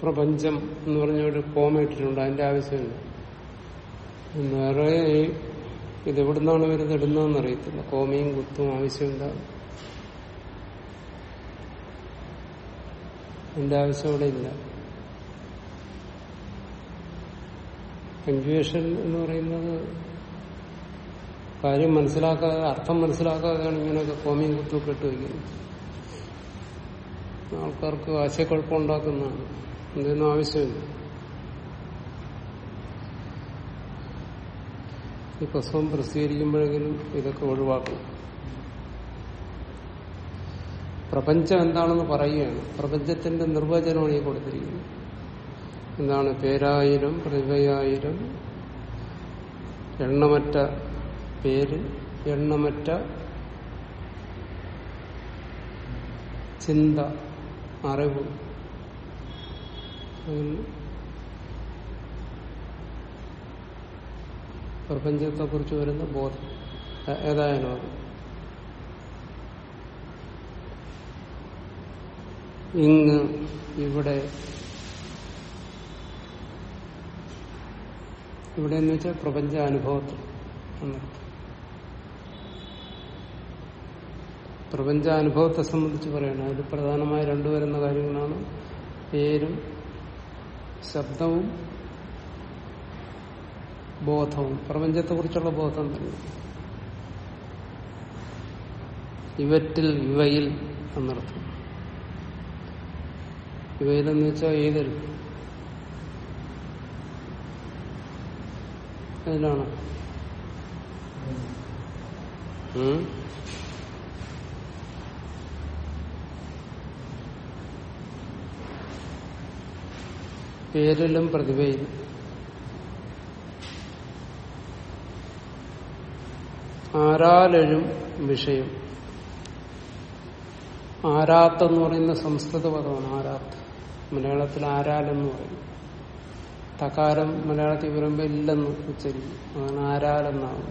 പ്രപഞ്ചം എന്ന് പറഞ്ഞ ഒരു കോമ ഇട്ടിട്ടുണ്ട് അതിന്റെ ആവശ്യമില്ല വേറെ ഈ ഇത് എവിടുന്നാണ് വരുന്നത് ഇടുന്നതെന്ന് അറിയത്തില്ല കോമയും കുത്തും ആവശ്യമില്ല അതിന്റെ ആവശ്യം അവിടെ ഇല്ല കൺഫ്യൂഷൻ എന്ന് പറയുന്നത് കാര്യം മനസ്സിലാക്കാതെ അർത്ഥം മനസ്സിലാക്കാതെയാണ് ഇങ്ങനെയൊക്കെ കോമയും കുത്തുമൊക്കെ ഇട്ട് വയ്ക്കുന്നത് ആൾക്കാർക്ക് ആശയക്കുഴപ്പമുണ്ടാക്കുന്നതാണ് എന്തൊന്നും ആവശ്യമില്ല ഈ പുസ്തകം പ്രസിദ്ധീകരിക്കുമ്പോഴെങ്കിലും ഇതൊക്കെ ഒഴിവാക്കണം പ്രപഞ്ചം എന്താണെന്ന് പറയുകയാണ് പ്രപഞ്ചത്തിന്റെ നിർവചനമാണ് ഈ കൊടുത്തിരിക്കുന്നത് എന്താണ് പേരായിരം പ്രതിഭയായിരം എണ്ണമറ്റ പേര് എണ്ണമറ്റ ചിന്ത അറിവ് അങ്ങനെ പ്രപഞ്ചത്തെക്കുറിച്ച് വരുന്ന ബോധം ഏ- ഏതായാലും അത് ഇങ്ങ് ഇവിടെ ഇവിടെ എന്ന് വെച്ചാൽ പ്രപഞ്ച അനുഭവത്തിൽ എന്നർത്ഥം പ്രപഞ്ച അനുഭവത്തെ സംബന്ധിച്ച് പറയണം അതിൽ പ്രധാനമായ രണ്ടു വരുന്ന കാര്യങ്ങളാണ് പേരും ശബ്ദവും ബോധവും പ്രപഞ്ചത്തെക്കുറിച്ചുള്ള ബോധം തന്നെ ഇവറ്റിൽ ഇവയിൽ എന്നർത്ഥം ഇവയിലെന്ന് വെച്ചാൽ ഏതിൽ ഏതിലാണ് ഉം? പേരിലും പ്രതിഭയിലും ആരാലെഴും വിഷയം ആരാത്ത് എന്ന് പറയുന്ന സംസ്കൃത പദമാണ് ആരാത്ത് മലയാളത്തിൽ ആരാലെന്ന് പറയും തകാരം മലയാളത്തിൽ വരുമ്പോൾ ഇല്ലെന്ന് ഉച്ചരിക്കും അതാണ് ആരാലെന്നാണ്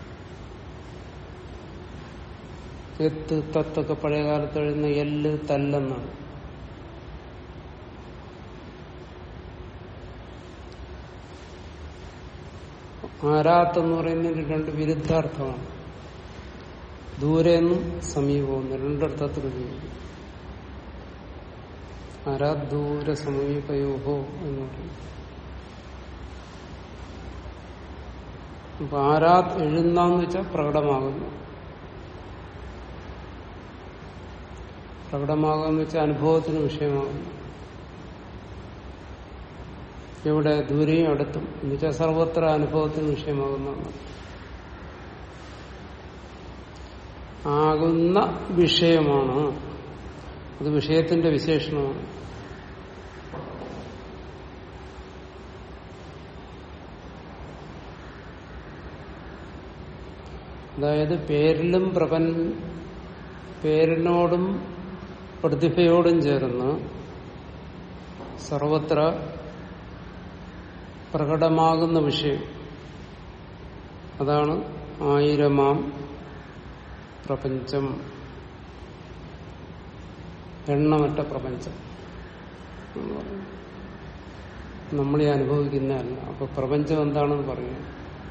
എത്ത് തത്തൊക്കെ പഴയ കാലത്ത് എഴുതുന്ന എല്ല് തല്ലെന്നാണ് ആരാത്ത് എന്ന് പറയുന്നതിന് രണ്ട് വിരുദ്ധാർത്ഥമാണ് ദൂരെ നിന്നും സമീപവും രണ്ടർത്ഥത്തിൽ ഉപയോഗിക്കും ആരാ ദൂര സമീപയോഹോ എന്ന് പറയും അപ്പൊ ആരാത് എഴുന്നാന്ന് വെച്ചാൽ പ്രകടമാകുന്നു പ്രകടമാകുമെന്ന് വെച്ചാൽ അനുഭവത്തിന് വിഷയമാകുന്നു ഇവിടെ ദൂരെയും അടുത്തും എന്ന് വെച്ചാൽ സർവത്ര അനുഭവത്തിന് വിഷയമാകുന്നതാണ് ആകുന്ന വിഷയമാണ് അത് വിഷയത്തിന്റെ വിശേഷണമാണ് അതായത് പേരിലും പ്രപൻ പേരിനോടും പ്രതിഭയോടും ചേർന്ന് സർവത്ര പ്രകടമാകുന്ന വിഷയം അതാണ് ആയിരമാം പ്രപഞ്ചം എണ്ണമറ്റ പ്രപഞ്ചം എന്ന് പറയുന്നത് നമ്മളീ അനുഭവിക്കുന്നതല്ല അപ്പൊ പ്രപഞ്ചം എന്താണെന്ന് പറയുന്നത്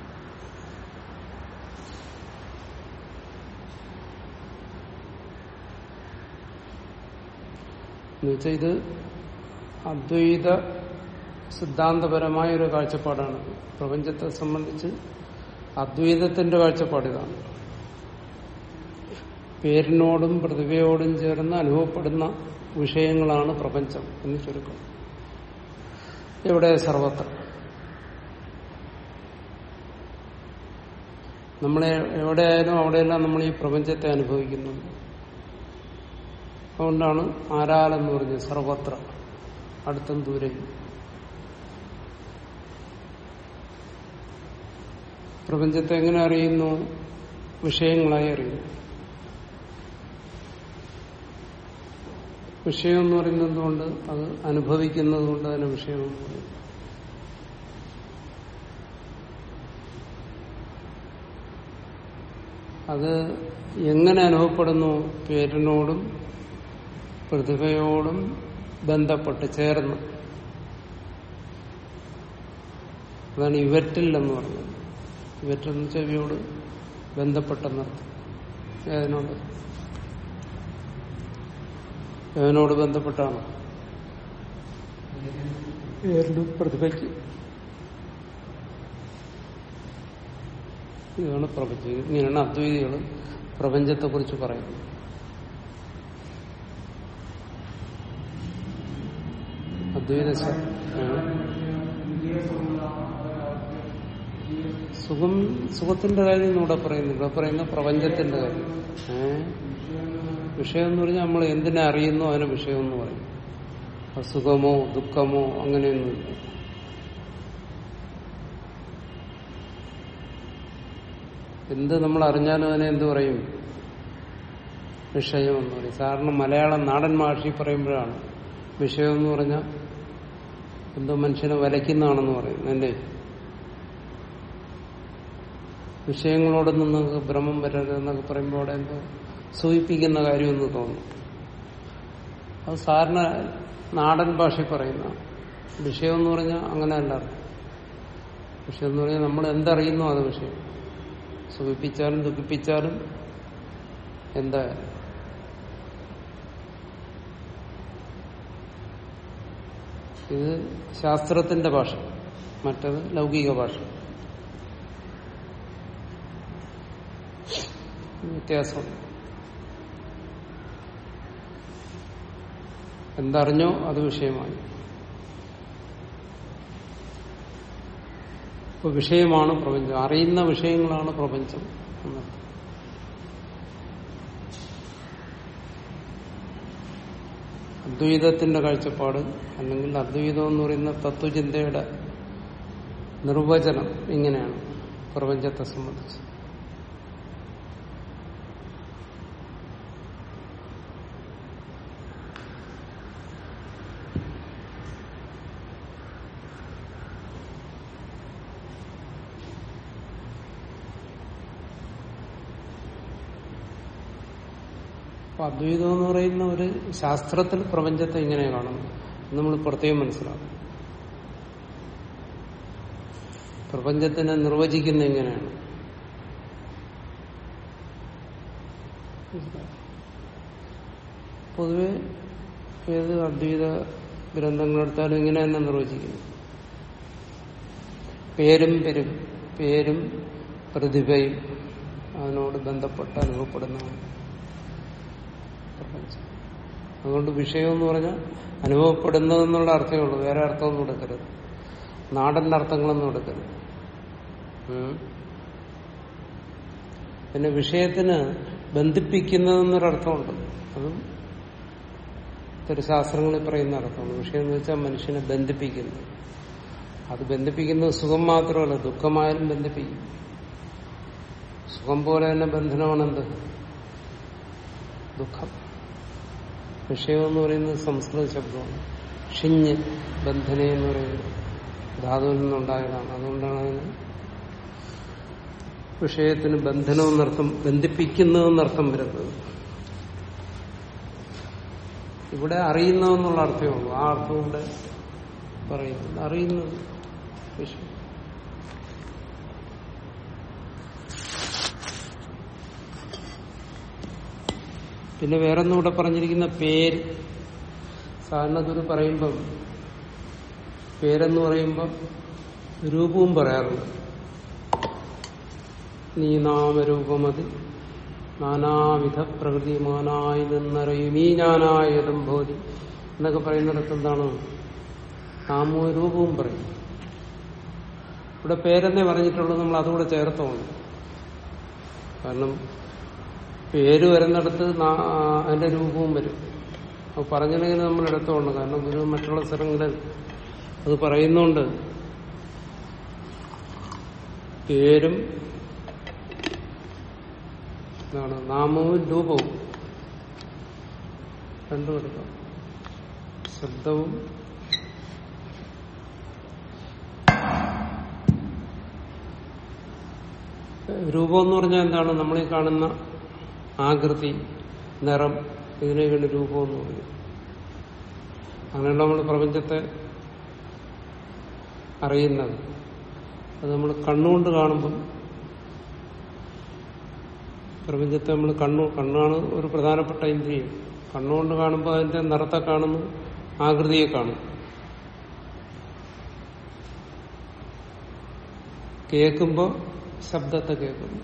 എന്നുവെച്ചാൽ ഇത് അദ്വൈത സിദ്ധാന്തപരമായ ഒരു കാഴ്ചപ്പാടാണ് പ്രപഞ്ചത്തെ സംബന്ധിച്ച് അദ്വൈതത്തിന്റെ കാഴ്ചപ്പാടിതാണ് പേരിനോടും പ്രതിഭയോടും ചേർന്ന് അനുഭവപ്പെടുന്ന വിഷയങ്ങളാണ് പ്രപഞ്ചം എന്ന് ചുരുക്കം ഇവിടെ സർവത്ര നമ്മളെ എവിടെയായാലും അവിടെയെല്ലാം നമ്മൾ ഈ പ്രപഞ്ചത്തെ അനുഭവിക്കുന്നുണ്ട് അതുകൊണ്ടാണ് ആരാലെന്ന് പറഞ്ഞത് സർവത്ര അടുത്തും ദൂരെയും പ്രപഞ്ചത്തെ എങ്ങനെ അറിയുന്നു വിഷയങ്ങളായി അറിയുന്നു വിഷയം എന്ന് പറയുന്നത് കൊണ്ട് അത് അനുഭവിക്കുന്നത് കൊണ്ട് അതിനെ വിഷയമെന്ന് പറയും അത് എങ്ങനെ അനുഭവപ്പെടുന്നു പേരിനോടും പ്രതിഭയോടും ബന്ധപ്പെട്ട് ചേർന്ന് അതാണ് ഇവറ്റിൽ എന്ന് പറഞ്ഞത് ഇവറ്റിൽ എന്ന് ചെവിയോട് ബന്ധപ്പെട്ടെന്നർത്ഥം ഏതിനോട് ഏതിനോട് ബന്ധപ്പെട്ടാണ് ഏറിലും പ്രതിഭയ്ക്ക് ഇതാണ് പ്രപഞ്ചം ഇങ്ങനെയാണ് അദ്വൈതികൾ പ്രപഞ്ചത്തെക്കുറിച്ച് പറയുന്നത് അദ്വൈത സ- ഏ? സുഖം സുഖത്തിന്റെ കാര്യം ഇവിടെ പറയുന്നില്ല ഇവിടെ പറയുന്ന പ്രപഞ്ചത്തിന്റെ കാര്യം ഏഹ് വിഷയം എന്ന് പറഞ്ഞാൽ നമ്മൾ എന്തിനെ അറിയുന്നോ അതിനെ വിഷയം എന്ന് പറയും അത് സുഖമോ ദുഃഖമോ അങ്ങനെയൊന്നുമില്ല എന്ത് നമ്മൾ അറിഞ്ഞാലും അതിനെ എന്ത് പറയും വിഷയം എന്ന് പറയും സാധാരണ മലയാളം നാടൻ ഭാഷയിൽ പറയുമ്പോഴാണ് വിഷയം എന്ന് പറഞ്ഞാൽ എന്തോ മനുഷ്യനെ വലയ്ക്കുന്നതാണെന്ന് പറയും അല്ലേ വിഷയങ്ങളോടൊന്നും നിങ്ങൾക്ക് ഭ്രമം വരരുത് എന്നൊക്കെ പറയുമ്പോൾ അവിടെ എന്തോ സൂചിപ്പിക്കുന്ന കാര്യമെന്ന് തോന്നും അത് സാധാരണ നാടൻ ഭാഷയിൽ പറയുന്ന വിഷയം എന്ന് പറഞ്ഞാൽ അങ്ങനെയല്ല വിഷയം എന്ന് പറഞ്ഞാൽ നമ്മൾ എന്തറിയുന്നോ അത് വിഷയം സുഖിപ്പിച്ചാലും ദുഃഖിപ്പിച്ചാലും എന്തായാലും ഇത് ശാസ്ത്രത്തിന്റെ ഭാഷ മറ്റത് ലൗകിക ഭാഷ വ്യത്യാസം എന്തറിഞ്ഞോ അത് വിഷയമായി ഇപ്പൊ വിഷയമാണ് പ്രപഞ്ചം അറിയുന്ന വിഷയങ്ങളാണ് പ്രപഞ്ചം എന്നർത്ഥം അദ്വൈതത്തിന്റെ കാഴ്ചപ്പാട് അല്ലെങ്കിൽ അദ്വൈതം എന്ന് പറയുന്ന തത്വചിന്തയുടെ നിർവചനം ഇങ്ങനെയാണ് പ്രപഞ്ചത്തെ സംബന്ധിച്ച് അപ്പൊ അദ്വൈതം എന്ന് പറയുന്ന ഒരു ശാസ്ത്രത്തിൽ പ്രപഞ്ചത്തെ ഇങ്ങനെ കാണുന്നു നമ്മൾ പ്രത്യേകം മനസ്സിലാക്കും പ്രപഞ്ചത്തിനെ നിർവചിക്കുന്ന എങ്ങനെയാണ് പൊതുവെ ഏത് അദ്വൈത ഗ്രന്ഥങ്ങളെടുത്താലും ഇങ്ങനെ തന്നെ നിർവചിക്കുന്നു പേരും പെരും പേരും പ്രതിഭയും അതിനോട് ബന്ധപ്പെട്ട് അനുഭവപ്പെടുന്നതാണ് പ്രപഞ്ചം അതുകൊണ്ട് വിഷയം എന്ന് പറഞ്ഞാൽ അനുഭവപ്പെടുന്നതെന്നുള്ള അർത്ഥമേ ഉള്ളൂ വേറെ അർത്ഥമൊന്നും എടുക്കരുത് നാടന്റെ അർത്ഥങ്ങളൊന്നും എടുക്കരുത് ഉം. പിന്നെ വിഷയത്തിന് ബന്ധിപ്പിക്കുന്നതെന്നൊരർത്ഥമുണ്ട് അതും ഇത്തരം ശാസ്ത്രങ്ങളിൽ പറയുന്ന അർത്ഥമാണ് വിഷയം എന്ന് വെച്ചാൽ മനുഷ്യനെ ബന്ധിപ്പിക്കുന്നു അത് ബന്ധിപ്പിക്കുന്നത് സുഖം മാത്രമല്ല ദുഃഖമായാലും ബന്ധിപ്പിക്കും സുഖം പോലെ തന്നെ ബന്ധനമാണെന്ത് ദുഃഖം വിഷയം എന്ന് പറയുന്നത് സംസ്കൃത ശബ്ദമാണ് ഷിഞ്ഞ് ബന്ധന എന്ന് പറയുന്നത് ധാതുവിൽ നിന്നുണ്ടായതാണ് അതുകൊണ്ടാണ് അതിന് വിഷയത്തിന് ബന്ധനമെന്നർത്ഥം ബന്ധിപ്പിക്കുന്നതെന്നർത്ഥം വരുന്നത് ഇവിടെ അറിയുന്നതെന്നുള്ള അർത്ഥമേ ഉള്ളൂ ആ അർത്ഥം ഇവിടെ പറയുന്നത് അറിയുന്നത് വിഷയം പിന്നെ വേറൊന്നും ഇവിടെ പറഞ്ഞിരിക്കുന്ന പേര് സാധാരണ ഇതൊരു പറയുമ്പം പേരെന്ന് പറയുമ്പം രൂപവും പറയാറുണ്ട് നീ നാമരൂപമതി നാനാവിധ പ്രകൃതിമാനായി നിന്നറിയും ഈ ഞാനായതും ഭോതി എന്നൊക്കെ പറയുന്നിടത്ത് എന്താണ് നാമവും രൂപവും പറയും ഇവിടെ പേരെന്നേ പറഞ്ഞിട്ടുള്ളൂ നമ്മൾ അതുകൂടെ ചേർത്തോണം കാരണം പേര് വരുന്നിടത്ത് നാ- അതിന്റെ രൂപവും വരും അത് പറഞ്ഞില്ലെങ്കിൽ നമ്മൾ എടുത്തോണം കാരണം ഗുരു മറ്റുള്ള സ്ഥലങ്ങളിൽ അത് പറയുന്നുണ്ട് പേരും എന്താണ് നാമവും രൂപവും രണ്ടും എടുക്കാം ശബ്ദവും രൂപം എന്ന് പറഞ്ഞാൽ എന്താണ് നമ്മളീ കാണുന്ന ആകൃതി നിറം ഇതിനെയാണ് രൂപം എന്ന് പറയും അങ്ങനെയുള്ള നമ്മൾ പ്രപഞ്ചത്തെ അറിയുന്നത് അത് നമ്മൾ കണ്ണുകൊണ്ട് കാണുമ്പം പ്രപഞ്ചത്തെ നമ്മൾ കണ്ണു കണ്ണാണ് ഒരു പ്രധാനപ്പെട്ട ഇന്ദ്രിയം കണ്ണുകൊണ്ട് കാണുമ്പോൾ അതിന്റെ നിറത്തെ കാണുന്നു ആകൃതിയെ കാണും കേൾക്കുമ്പോൾ ശബ്ദത്തെ കേൾക്കുന്നു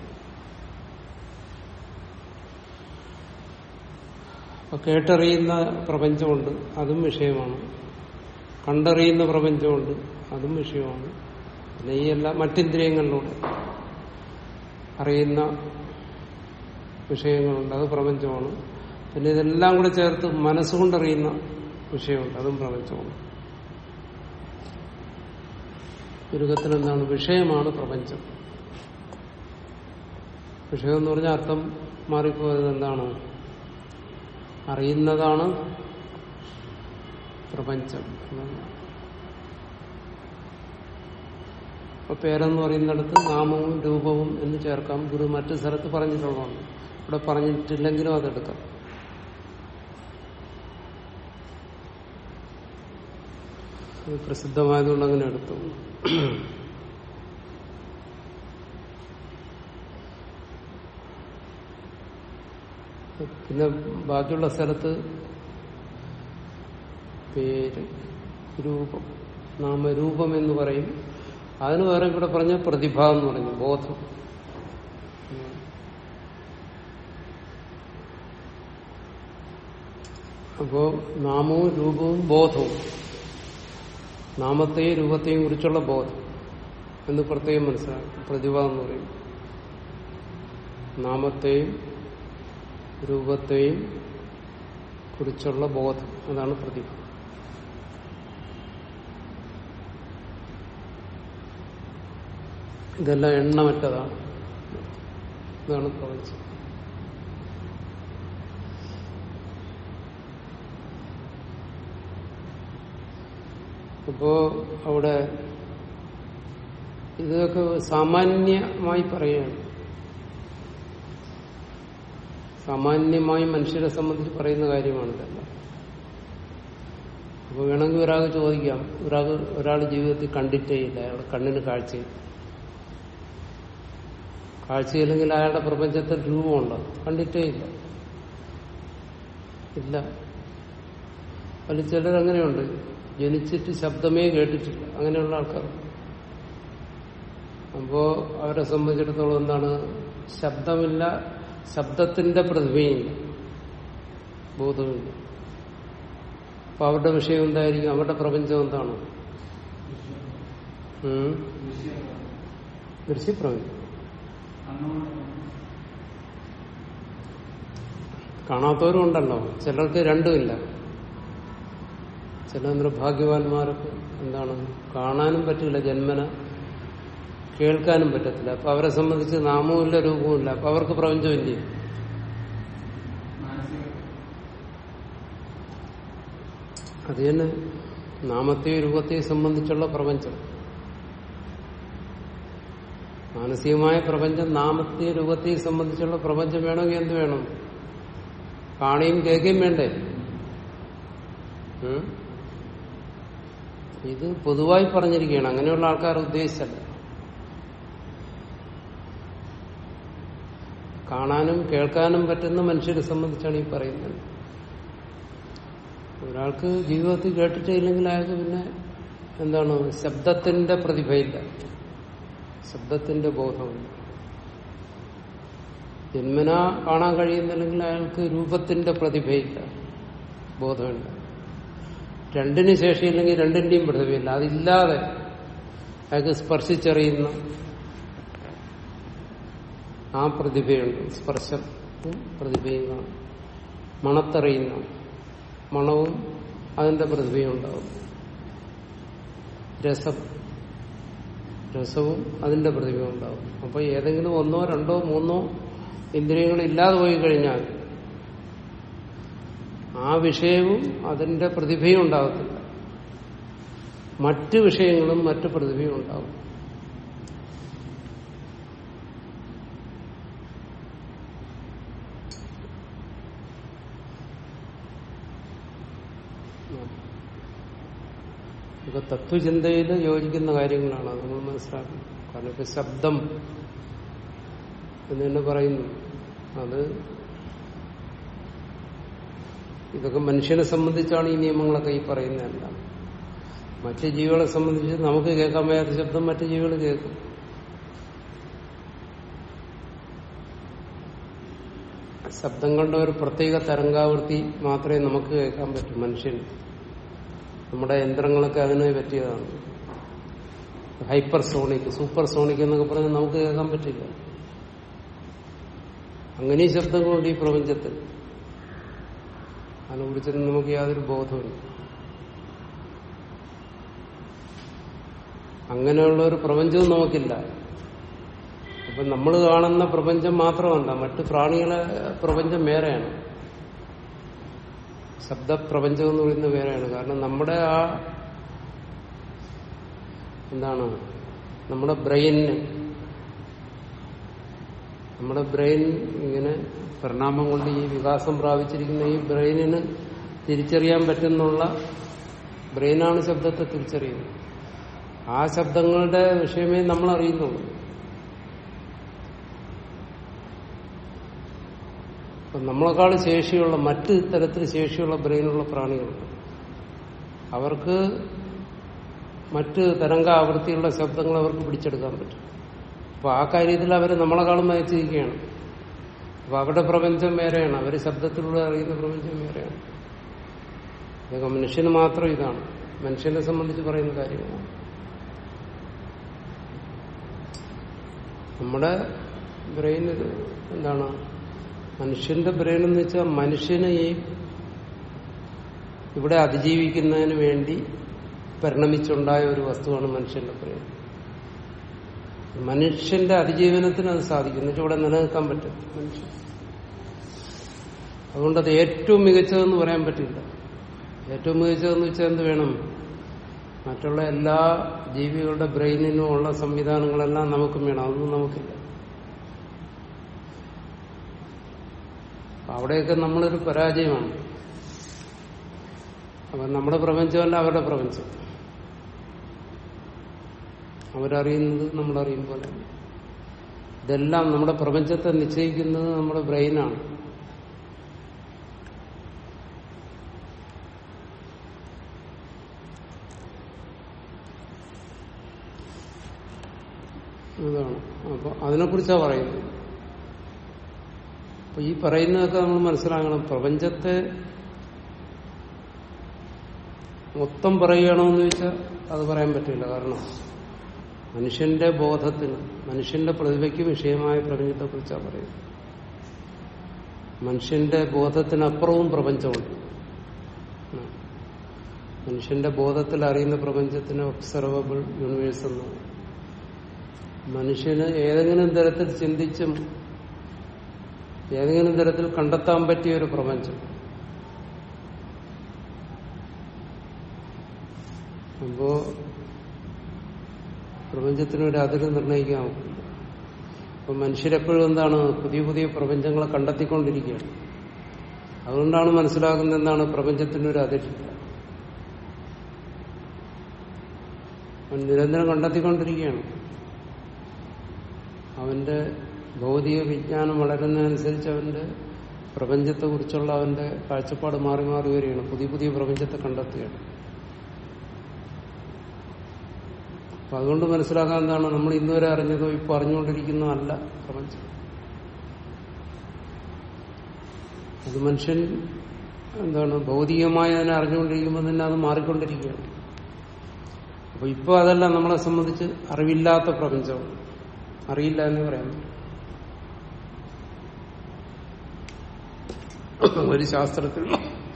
അപ്പൊ കേട്ടറിയുന്ന പ്രപഞ്ചമുണ്ട് അതും വിഷയമാണ് കണ്ടറിയുന്ന പ്രപഞ്ചമുണ്ട് അതും വിഷയമാണ് പിന്നെ ഈ എല്ലാ മറ്റിന്ദ്രിയങ്ങളിലൂടെ അറിയുന്ന വിഷയങ്ങളുണ്ട് അത് പ്രപഞ്ചമാണ് പിന്നെ ഇതെല്ലാം കൂടെ ചേർത്ത് മനസ്സുകൊണ്ടറിയുന്ന വിഷയമുണ്ട് അതും പ്രപഞ്ചമാണ് ചുരുക്കത്തിൽ എന്താണ് വിഷയമാണ് പ്രപഞ്ചം വിഷയം എന്ന് പറഞ്ഞാൽ അർത്ഥം മാറിപ്പോയത് എന്താണ് അറിയുന്നതാണ് പ്രപഞ്ചം എന്നാണ്. അപ്പൊ പേരെന്ന് പറയുന്നിടത്ത് നാമവും രൂപവും എന്ന് ചേർക്കാം ഗുരു മറ്റു സ്ഥലത്ത് പറഞ്ഞിട്ടുള്ളതാണ് ഇവിടെ പറഞ്ഞിട്ടില്ലെങ്കിലും അതെടുക്കാം അത് പ്രസിദ്ധമായതുകൊണ്ട് അങ്ങനെ എടുത്തു പിന്നെ ബാക്കിയുള്ള സ്ഥലത്ത് പേര് രൂപം നാമരൂപം എന്ന് പറയും അതിന് വേറെ ഇവിടെ പറഞ്ഞ പ്രതിഭ എന്ന് പറഞ്ഞു ബോധം അപ്പോ നാമവും രൂപവും ബോധവും നാമത്തെയും രൂപത്തെയും കുറിച്ചുള്ള ബോധം എന്ന് പ്രത്യേകം മനസ്സിലാക്കും പ്രതിഭ എന്ന് പറയും നാമത്തെയും രൂപത്തെയും കുറിച്ചുള്ള ബോധം അതാണ് പ്രതിഭ ഇതെല്ലാം എണ്ണമറ്റതാണ് ഇതാണ് പ്രപഞ്ചം അപ്പോ അവിടെ ഇതൊക്കെ സാമാന്യമായി പറയുകയാണ് സാമാന്യമായി മനുഷ്യരെ സംബന്ധിച്ച് പറയുന്ന കാര്യമാണ് ഇതെല്ലാം അപ്പൊ വേണമെങ്കിൽ ഒരാൾക്ക് ചോദിക്കാം ഒരാൾ ഒരാൾ ജീവിതത്തിൽ കണ്ടിട്ടേ ഇല്ല അയാളുടെ കണ്ണിന് കാഴ്ചയില്ല കാഴ്ചയില്ലെങ്കിൽ അയാളുടെ പ്രപഞ്ചത്തിൽ രൂപമുണ്ടോ കണ്ടിട്ടേ ഇല്ല ഇല്ല അതിൽ ചിലർ അങ്ങനെയുണ്ട് ജനിച്ചിട്ട് ശബ്ദമേ കേട്ടിട്ടില്ല അങ്ങനെയുള്ള ആൾക്കാർ അപ്പോ അവരെ സംബന്ധിച്ചിടത്തോളം എന്താണ് ശബ്ദമില്ല ശബ്ദത്തിന്റെ പ്രതിഭയില്ല ബോധമില്ല അപ്പൊ അവരുടെ വിഷയം എന്തായിരിക്കും അവരുടെ പ്രപഞ്ചം എന്താണ് ഉം? ദൃശ്യപ്രപഞ്ചം കാണാത്തവരും ഉണ്ടല്ലോ ചിലർക്ക് രണ്ടുമില്ല ചില നിർഭാഗ്യവാന്മാർക്ക് എന്താണ് കാണാനും പറ്റില്ല ജന്മന കേൾക്കാനും പറ്റത്തില്ല അപ്പൊ അവരെ സംബന്ധിച്ച് നാമവുമില്ല രൂപവുമില്ല അപ്പൊ അവർക്ക് പ്രപഞ്ചമില്ലേ അത് തന്നെ നാമത്തെയും രൂപത്തെയും സംബന്ധിച്ചുള്ള പ്രപഞ്ചം മാനസികമായ പ്രപഞ്ചം നാമത്തെയും രൂപത്തെയും സംബന്ധിച്ചുള്ള പ്രപഞ്ചം വേണമെങ്കിൽ എന്ത് വേണം കാണുകയും കേൾക്കുകയും വേണ്ടേ ഉം? ഇത് പൊതുവായി പറഞ്ഞിരിക്കുകയാണ് അങ്ങനെയുള്ള ആൾക്കാർ ഉദ്ദേശിച്ചല്ല കാണാനും കേൾക്കാനും പറ്റുന്ന മനുഷ്യരെ സംബന്ധിച്ചാണ് ഈ പറയുന്നത് ഒരാൾക്ക് ജീവിതത്തിൽ കേട്ടിട്ടേ ഇല്ലെങ്കിൽ അയാൾക്ക് പിന്നെ എന്താണ് ശബ്ദത്തിന്റെ പ്രതിഭയില്ല ശബ്ദത്തിന്റെ ബോധമില്ല ജന്മനാ കാണാൻ കഴിയുന്നില്ലെങ്കിൽ അയാൾക്ക് രൂപത്തിന്റെ പ്രതിഭയില്ല ബോധമില്ല രണ്ടിന് ശേഷിയില്ലെങ്കിൽ രണ്ടിന്റെയും പ്രതിഭയില്ല അതില്ലാതെ അയാൾക്ക് സ്പർശിച്ചറിയുന്ന ആ പ്രതിഭയുണ്ട് സ്പർശം പ്രതിഭയും കാണും മണത്തറിയുന്ന മണവും അതിന്റെ പ്രതിഭയും ഉണ്ടാവും രസം രസവും അതിന്റെ പ്രതിഭയും ഉണ്ടാവും അപ്പൊ ഏതെങ്കിലും ഒന്നോ രണ്ടോ മൂന്നോ ഇന്ദ്രിയങ്ങൾ ഇല്ലാതെ പോയി കഴിഞ്ഞാൽ ആ വിഷയവും അതിന്റെ പ്രതിഭയും ഉണ്ടാകത്തില്ല മറ്റ് വിഷയങ്ങളും മറ്റ് പ്രതിഭയും ഉണ്ടാവും ഇതൊക്കെ തത്വചിന്തയിൽ യോജിക്കുന്ന കാര്യങ്ങളാണ് അത് നമ്മൾ മനസ്സിലാക്കുന്നത് കാരണം ഇപ്പൊ ശബ്ദം എന്ന് തന്നെ പറയുന്നു അത് ഇതൊക്കെ മനുഷ്യനെ സംബന്ധിച്ചാണ് ഈ നിയമങ്ങളൊക്കെ ഈ പറയുന്നതെല്ലാം മറ്റ് ജീവികളെ സംബന്ധിച്ച് നമുക്ക് കേൾക്കാൻ വയ്യാത്ത ശബ്ദം മറ്റു ജീവികൾ കേൾക്കും ശബ്ദങ്ങളുടെ ഒരു പ്രത്യേക തരംഗാവൃത്തി മാത്രമേ നമുക്ക് കേൾക്കാൻ പറ്റൂ മനുഷ്യന് നമ്മുടെ യന്ത്രങ്ങളൊക്കെ അതിന് പറ്റിയതാണ് ഹൈപ്പർ സോണിക് സൂപ്പർ സോണിക് എന്നൊക്കെ പറഞ്ഞാൽ നമുക്ക് കേൾക്കാൻ പറ്റില്ല അങ്ങനെ ശബ്ദങ്ങളുണ്ട് ഈ പ്രപഞ്ചത്തിൽ അതിനെക്കുറിച്ചൊന്നും നമുക്ക് യാതൊരു ബോധമില്ല അങ്ങനെയുള്ള ഒരു പ്രപഞ്ചവും നമുക്കില്ല അപ്പൊ നമ്മൾ കാണുന്ന പ്രപഞ്ചം മാത്രമല്ല മറ്റു പ്രാണികളെ പ്രപഞ്ചം വേറെയാണ് ശബ്ദപ്രപഞ്ചം എന്ന് പറയുന്നത് വേറെയാണ് കാരണം നമ്മുടെ ആ എന്താണ് നമ്മുടെ ബ്രെയിനിന് നമ്മുടെ ബ്രെയിൻ ഇങ്ങനെ പരിണാമം കൊണ്ട് ഈ വികാസം പ്രാപിച്ചിരിക്കുന്ന ഈ ബ്രെയിനിന് തിരിച്ചറിയാൻ പറ്റുന്നുള്ള ബ്രെയിനാണ് ശബ്ദത്തെ തിരിച്ചറിയുന്നത് ആ ശബ്ദങ്ങളുടെ വിഷയമേ നമ്മൾ അറിയുന്നുള്ളൂ അപ്പൊ നമ്മളെക്കാൾ ശേഷിയുള്ള മറ്റ് തരത്തിൽ ശേഷിയുള്ള ബ്രെയിനുള്ള പ്രാണികളുണ്ട് അവർക്ക് മറ്റ് തരംഗാവൃത്തിയുള്ള ശബ്ദങ്ങൾ അവർക്ക് പിടിച്ചെടുക്കാൻ പറ്റും അപ്പൊ ആ കാര്യത്തിൽ അവർ നമ്മളെക്കാളും മയച്ചിരിക്കുകയാണ് അപ്പൊ അവരുടെ പ്രപഞ്ചം വേറെയാണ് അവർ ശബ്ദത്തിലൂടെ അറിയുന്ന പ്രപഞ്ചം വേറെയാണ് ഇതൊക്കെ മനുഷ്യന് മാത്രം ഇതാണ് മനുഷ്യനെ സംബന്ധിച്ച് പറയുന്ന കാര്യങ്ങളാണ് നമ്മുടെ ബ്രെയിൻ എന്താണ് മനുഷ്യന്റെ ബ്രെയിൻ എന്ന് വെച്ചാൽ മനുഷ്യന് ഈ ഇവിടെ അതിജീവിക്കുന്നതിന് വേണ്ടി പരിണമിച്ചുണ്ടായ ഒരു വസ്തുവാണ് മനുഷ്യന്റെ ബ്രെയിൻ മനുഷ്യന്റെ അതിജീവനത്തിന് അത് സാധിക്കും എന്നുവെച്ചാൽ ഇവിടെ നിലനിൽക്കാൻ പറ്റും മനുഷ്യൻ അതുകൊണ്ട് അത് ഏറ്റവും മികച്ചതെന്ന് പറയാൻ പറ്റില്ല ഏറ്റവും മികച്ചതെന്ന് വെച്ചാൽ എന്ത് വേണം മറ്റുള്ള എല്ലാ ജീവികളുടെ ബ്രെയിനിനും ഉള്ള സംവിധാനങ്ങളെല്ലാം നമുക്കും വേണം അതൊന്നും നമുക്കില്ല അവിടെയൊക്കെ നമ്മളൊരു പരാജയമാണ് അപ്പൊ നമ്മുടെ പ്രപഞ്ചമല്ല അവരുടെ പ്രപഞ്ചം അവരറിയുന്നത് നമ്മളറിയും പോലെ ഇതെല്ലാം നമ്മുടെ പ്രപഞ്ചത്തെ നിശ്ചയിക്കുന്നത് നമ്മുടെ ബ്രെയിനാണ് അതാണ് അപ്പൊ അതിനെക്കുറിച്ചാണ് പറയുന്നത് അപ്പൊ ഈ പറയുന്നതൊക്കെ നമ്മൾ മനസ്സിലാക്കണം പ്രപഞ്ചത്തെ മൊത്തം പറയുകയാണോന്ന് ചോദിച്ചാൽ അത് പറയാൻ പറ്റില്ല കാരണം മനുഷ്യന്റെ ബോധത്തിന് മനുഷ്യന്റെ പ്രതിഭയ്ക്ക് വിഷയമായ പ്രപഞ്ചത്തെ കുറിച്ചാണ് പറയുന്നത് മനുഷ്യന്റെ ബോധത്തിനപ്പുറവും പ്രപഞ്ചമുണ്ട് മനുഷ്യന്റെ ബോധത്തിൽ അറിയുന്ന പ്രപഞ്ചത്തിന് ഒബ്സർവബിൾ യൂണിവേഴ്സ് എന്ന് മനുഷ്യന് ഏതെങ്കിലും തരത്തിൽ ചിന്തിച്ചും ഏതെങ്കിലും തരത്തിൽ കണ്ടെത്താൻ പറ്റിയ ഒരു പ്രപഞ്ചം അപ്പോ പ്രപഞ്ചത്തിന് ഒരു അതിര് നിർണ്ണയിക്കാൻ അപ്പൊ മനുഷ്യരെപ്പോഴും എന്താണ് പുതിയ പുതിയ പ്രപഞ്ചങ്ങളെ കണ്ടെത്തിക്കൊണ്ടിരിക്കുകയാണ് അതുകൊണ്ടാണ് മനസ്സിലാക്കുന്നത് എന്താണ് പ്രപഞ്ചത്തിനൊരു അതിരില്ല അവൻ നിരന്തരം കണ്ടെത്തിക്കൊണ്ടിരിക്കുകയാണ് അവന്റെ ഭൗതിക വിജ്ഞാനം വളരുന്നതനുസരിച്ച് അവന്റെ പ്രപഞ്ചത്തെക്കുറിച്ചുള്ള അവന്റെ കാഴ്ചപ്പാട് മാറി മാറി വരികയാണ് പുതിയ പുതിയ പ്രപഞ്ചത്തെ കണ്ടെത്തുകയാണ് അപ്പൊ അതുകൊണ്ട് മനസ്സിലാക്കാൻ എന്താണ് നമ്മൾ ഇന്നുവരെ അറിഞ്ഞതോ ഇപ്പൊ അറിഞ്ഞുകൊണ്ടിരിക്കുന്നതോ അല്ല പ്രപഞ്ചം അത് മനുഷ്യൻ എന്താണ് ഭൗതികമായി അതിനെ അറിഞ്ഞുകൊണ്ടിരിക്കുമ്പോൾ തന്നെ അത് മാറിക്കൊണ്ടിരിക്കുകയാണ് അപ്പൊ ഇപ്പൊ അതല്ല നമ്മളെ സംബന്ധിച്ച് അറിവില്ലാത്ത പ്രപഞ്ചമാണ് അറിയില്ല എന്ന് പറയാൻ പറ്റും ഒരു ശാസ്ത്രത്തിൽ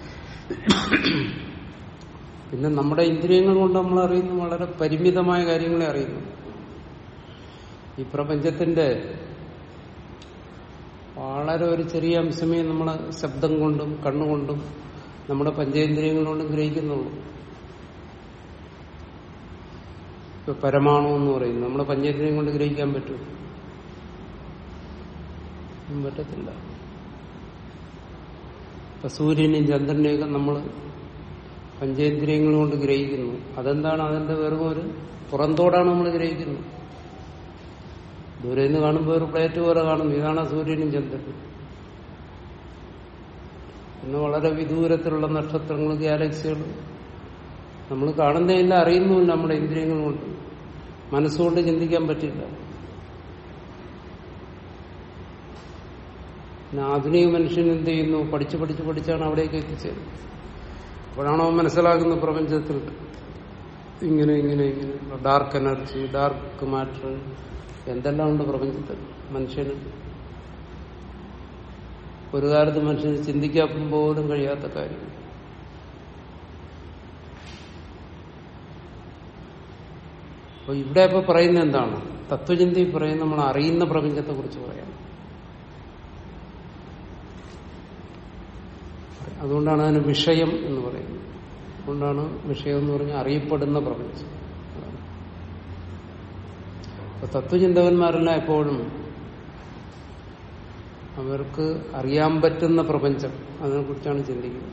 പിന്നെ നമ്മുടെ ഇന്ദ്രിയങ്ങൾ കൊണ്ട് നമ്മൾ അറിയുന്ന വളരെ പരിമിതമായ കാര്യങ്ങളെ അറിയുന്നു ഈ പ്രപഞ്ചത്തിന്റെ വളരെ ഒരു ചെറിയ അംശമേ നമ്മളെ ശബ്ദം കൊണ്ടും കണ്ണുകൊണ്ടും നമ്മുടെ പഞ്ചേന്ദ്രിയങ്ങൾ കൊണ്ടും ഗ്രഹിക്കുന്നുള്ളൂ ഇപ്പൊ പരമാണു എന്ന് പറയുന്നു നമ്മുടെ പഞ്ചേന്ദ്രിയം കൊണ്ട് ഗ്രഹിക്കാൻ പറ്റും പറ്റത്തില്ല ഇപ്പൊ സൂര്യനെയും ചന്ദ്രനെയൊക്കെ നമ്മൾ പഞ്ചേന്ദ്രിയങ്ങൾ കൊണ്ട് ഗ്രഹിക്കുന്നു അതെന്താണ് അതിന്റെ വെറും ഒരു പുറന്തോടാണ് നമ്മൾ ഗ്രഹിക്കുന്നത് ദൂരെ നിന്ന് കാണുമ്പോൾ ഒരു പ്ലേറ്റ് പോലെ കാണും ഇതാണ് സൂര്യനും ചന്ദ്രനും പിന്നെ വളരെ വിദൂരത്തിലുള്ള നക്ഷത്രങ്ങൾ ഗാലക്സികൾ നമ്മൾ കാണുന്നതില്ല അറിയുന്നുമില്ല നമ്മുടെ ഇന്ദ്രിയങ്ങൾ കൊണ്ട് മനസ്സുകൊണ്ട് ചിന്തിക്കാൻ പറ്റില്ല പിന്നെ ആധുനിക മനുഷ്യൻ എന്ത് ചെയ്യുന്നു പഠിച്ച് പഠിച്ച് പഠിച്ചാണ് അവിടേക്ക് എത്തിച്ചത് അപ്പോഴാണോ മനസ്സിലാക്കുന്ന പ്രപഞ്ചത്തിൽ ഇങ്ങനെ ഇങ്ങനെ ഇങ്ങനെ ഡാർക്ക് എനർജി ഡാർക്ക് മാറ്റർ എന്തെല്ലാം ഉണ്ട് പ്രപഞ്ചത്തിൽ മനുഷ്യന് ഒരു കാലത്ത് മനുഷ്യന് ചിന്തിക്കാൻ പോലും കഴിയാത്ത കാര്യം അപ്പൊ ഇവിടെ ഇപ്പൊ പറയുന്നത് എന്താണ് തത്വചിന്തയിൽ പറയുന്നത് നമ്മൾ അറിയുന്ന പ്രപഞ്ചത്തെ കുറിച്ച് പറയാം അതുകൊണ്ടാണ് അതിന് വിഷയം എന്ന് പറയുന്നത് അതുകൊണ്ടാണ് വിഷയം എന്ന് പറഞ്ഞാൽ അറിയപ്പെടുന്ന പ്രപഞ്ചം അപ്പൊ തത്വചിന്തകന്മാരെല്ലാം എപ്പോഴും അവർക്ക് അറിയാൻ പറ്റുന്ന പ്രപഞ്ചം അതിനെക്കുറിച്ചാണ് ചിന്തിക്കുന്നത്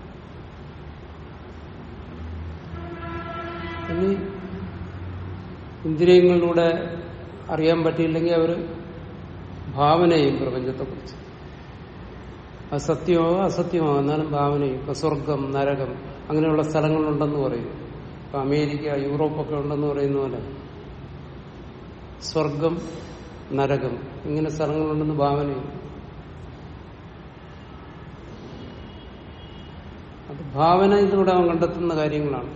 ഇനി ഇന്ദ്രിയങ്ങളിലൂടെ അറിയാൻ പറ്റിയില്ലെങ്കിൽ അവർ ഭാവനയും പ്രപഞ്ചത്തെക്കുറിച്ച് അത് സത്യമോ അസത്യമോ എന്നാലും ഭാവനയും ഇപ്പൊ സ്വർഗം നരകം അങ്ങനെയുള്ള സ്ഥലങ്ങളുണ്ടെന്ന് പറയും ഇപ്പൊ അമേരിക്ക യൂറോപ്പൊക്കെ ഉണ്ടെന്ന് പറയുന്ന പോലെ സ്വർഗം നരകം ഇങ്ങനെ സ്ഥലങ്ങളുണ്ടെന്ന് ഭാവനയും അത് ഭാവന ഇതിലൂടെ അവൻ കണ്ടെത്തുന്ന കാര്യങ്ങളാണ്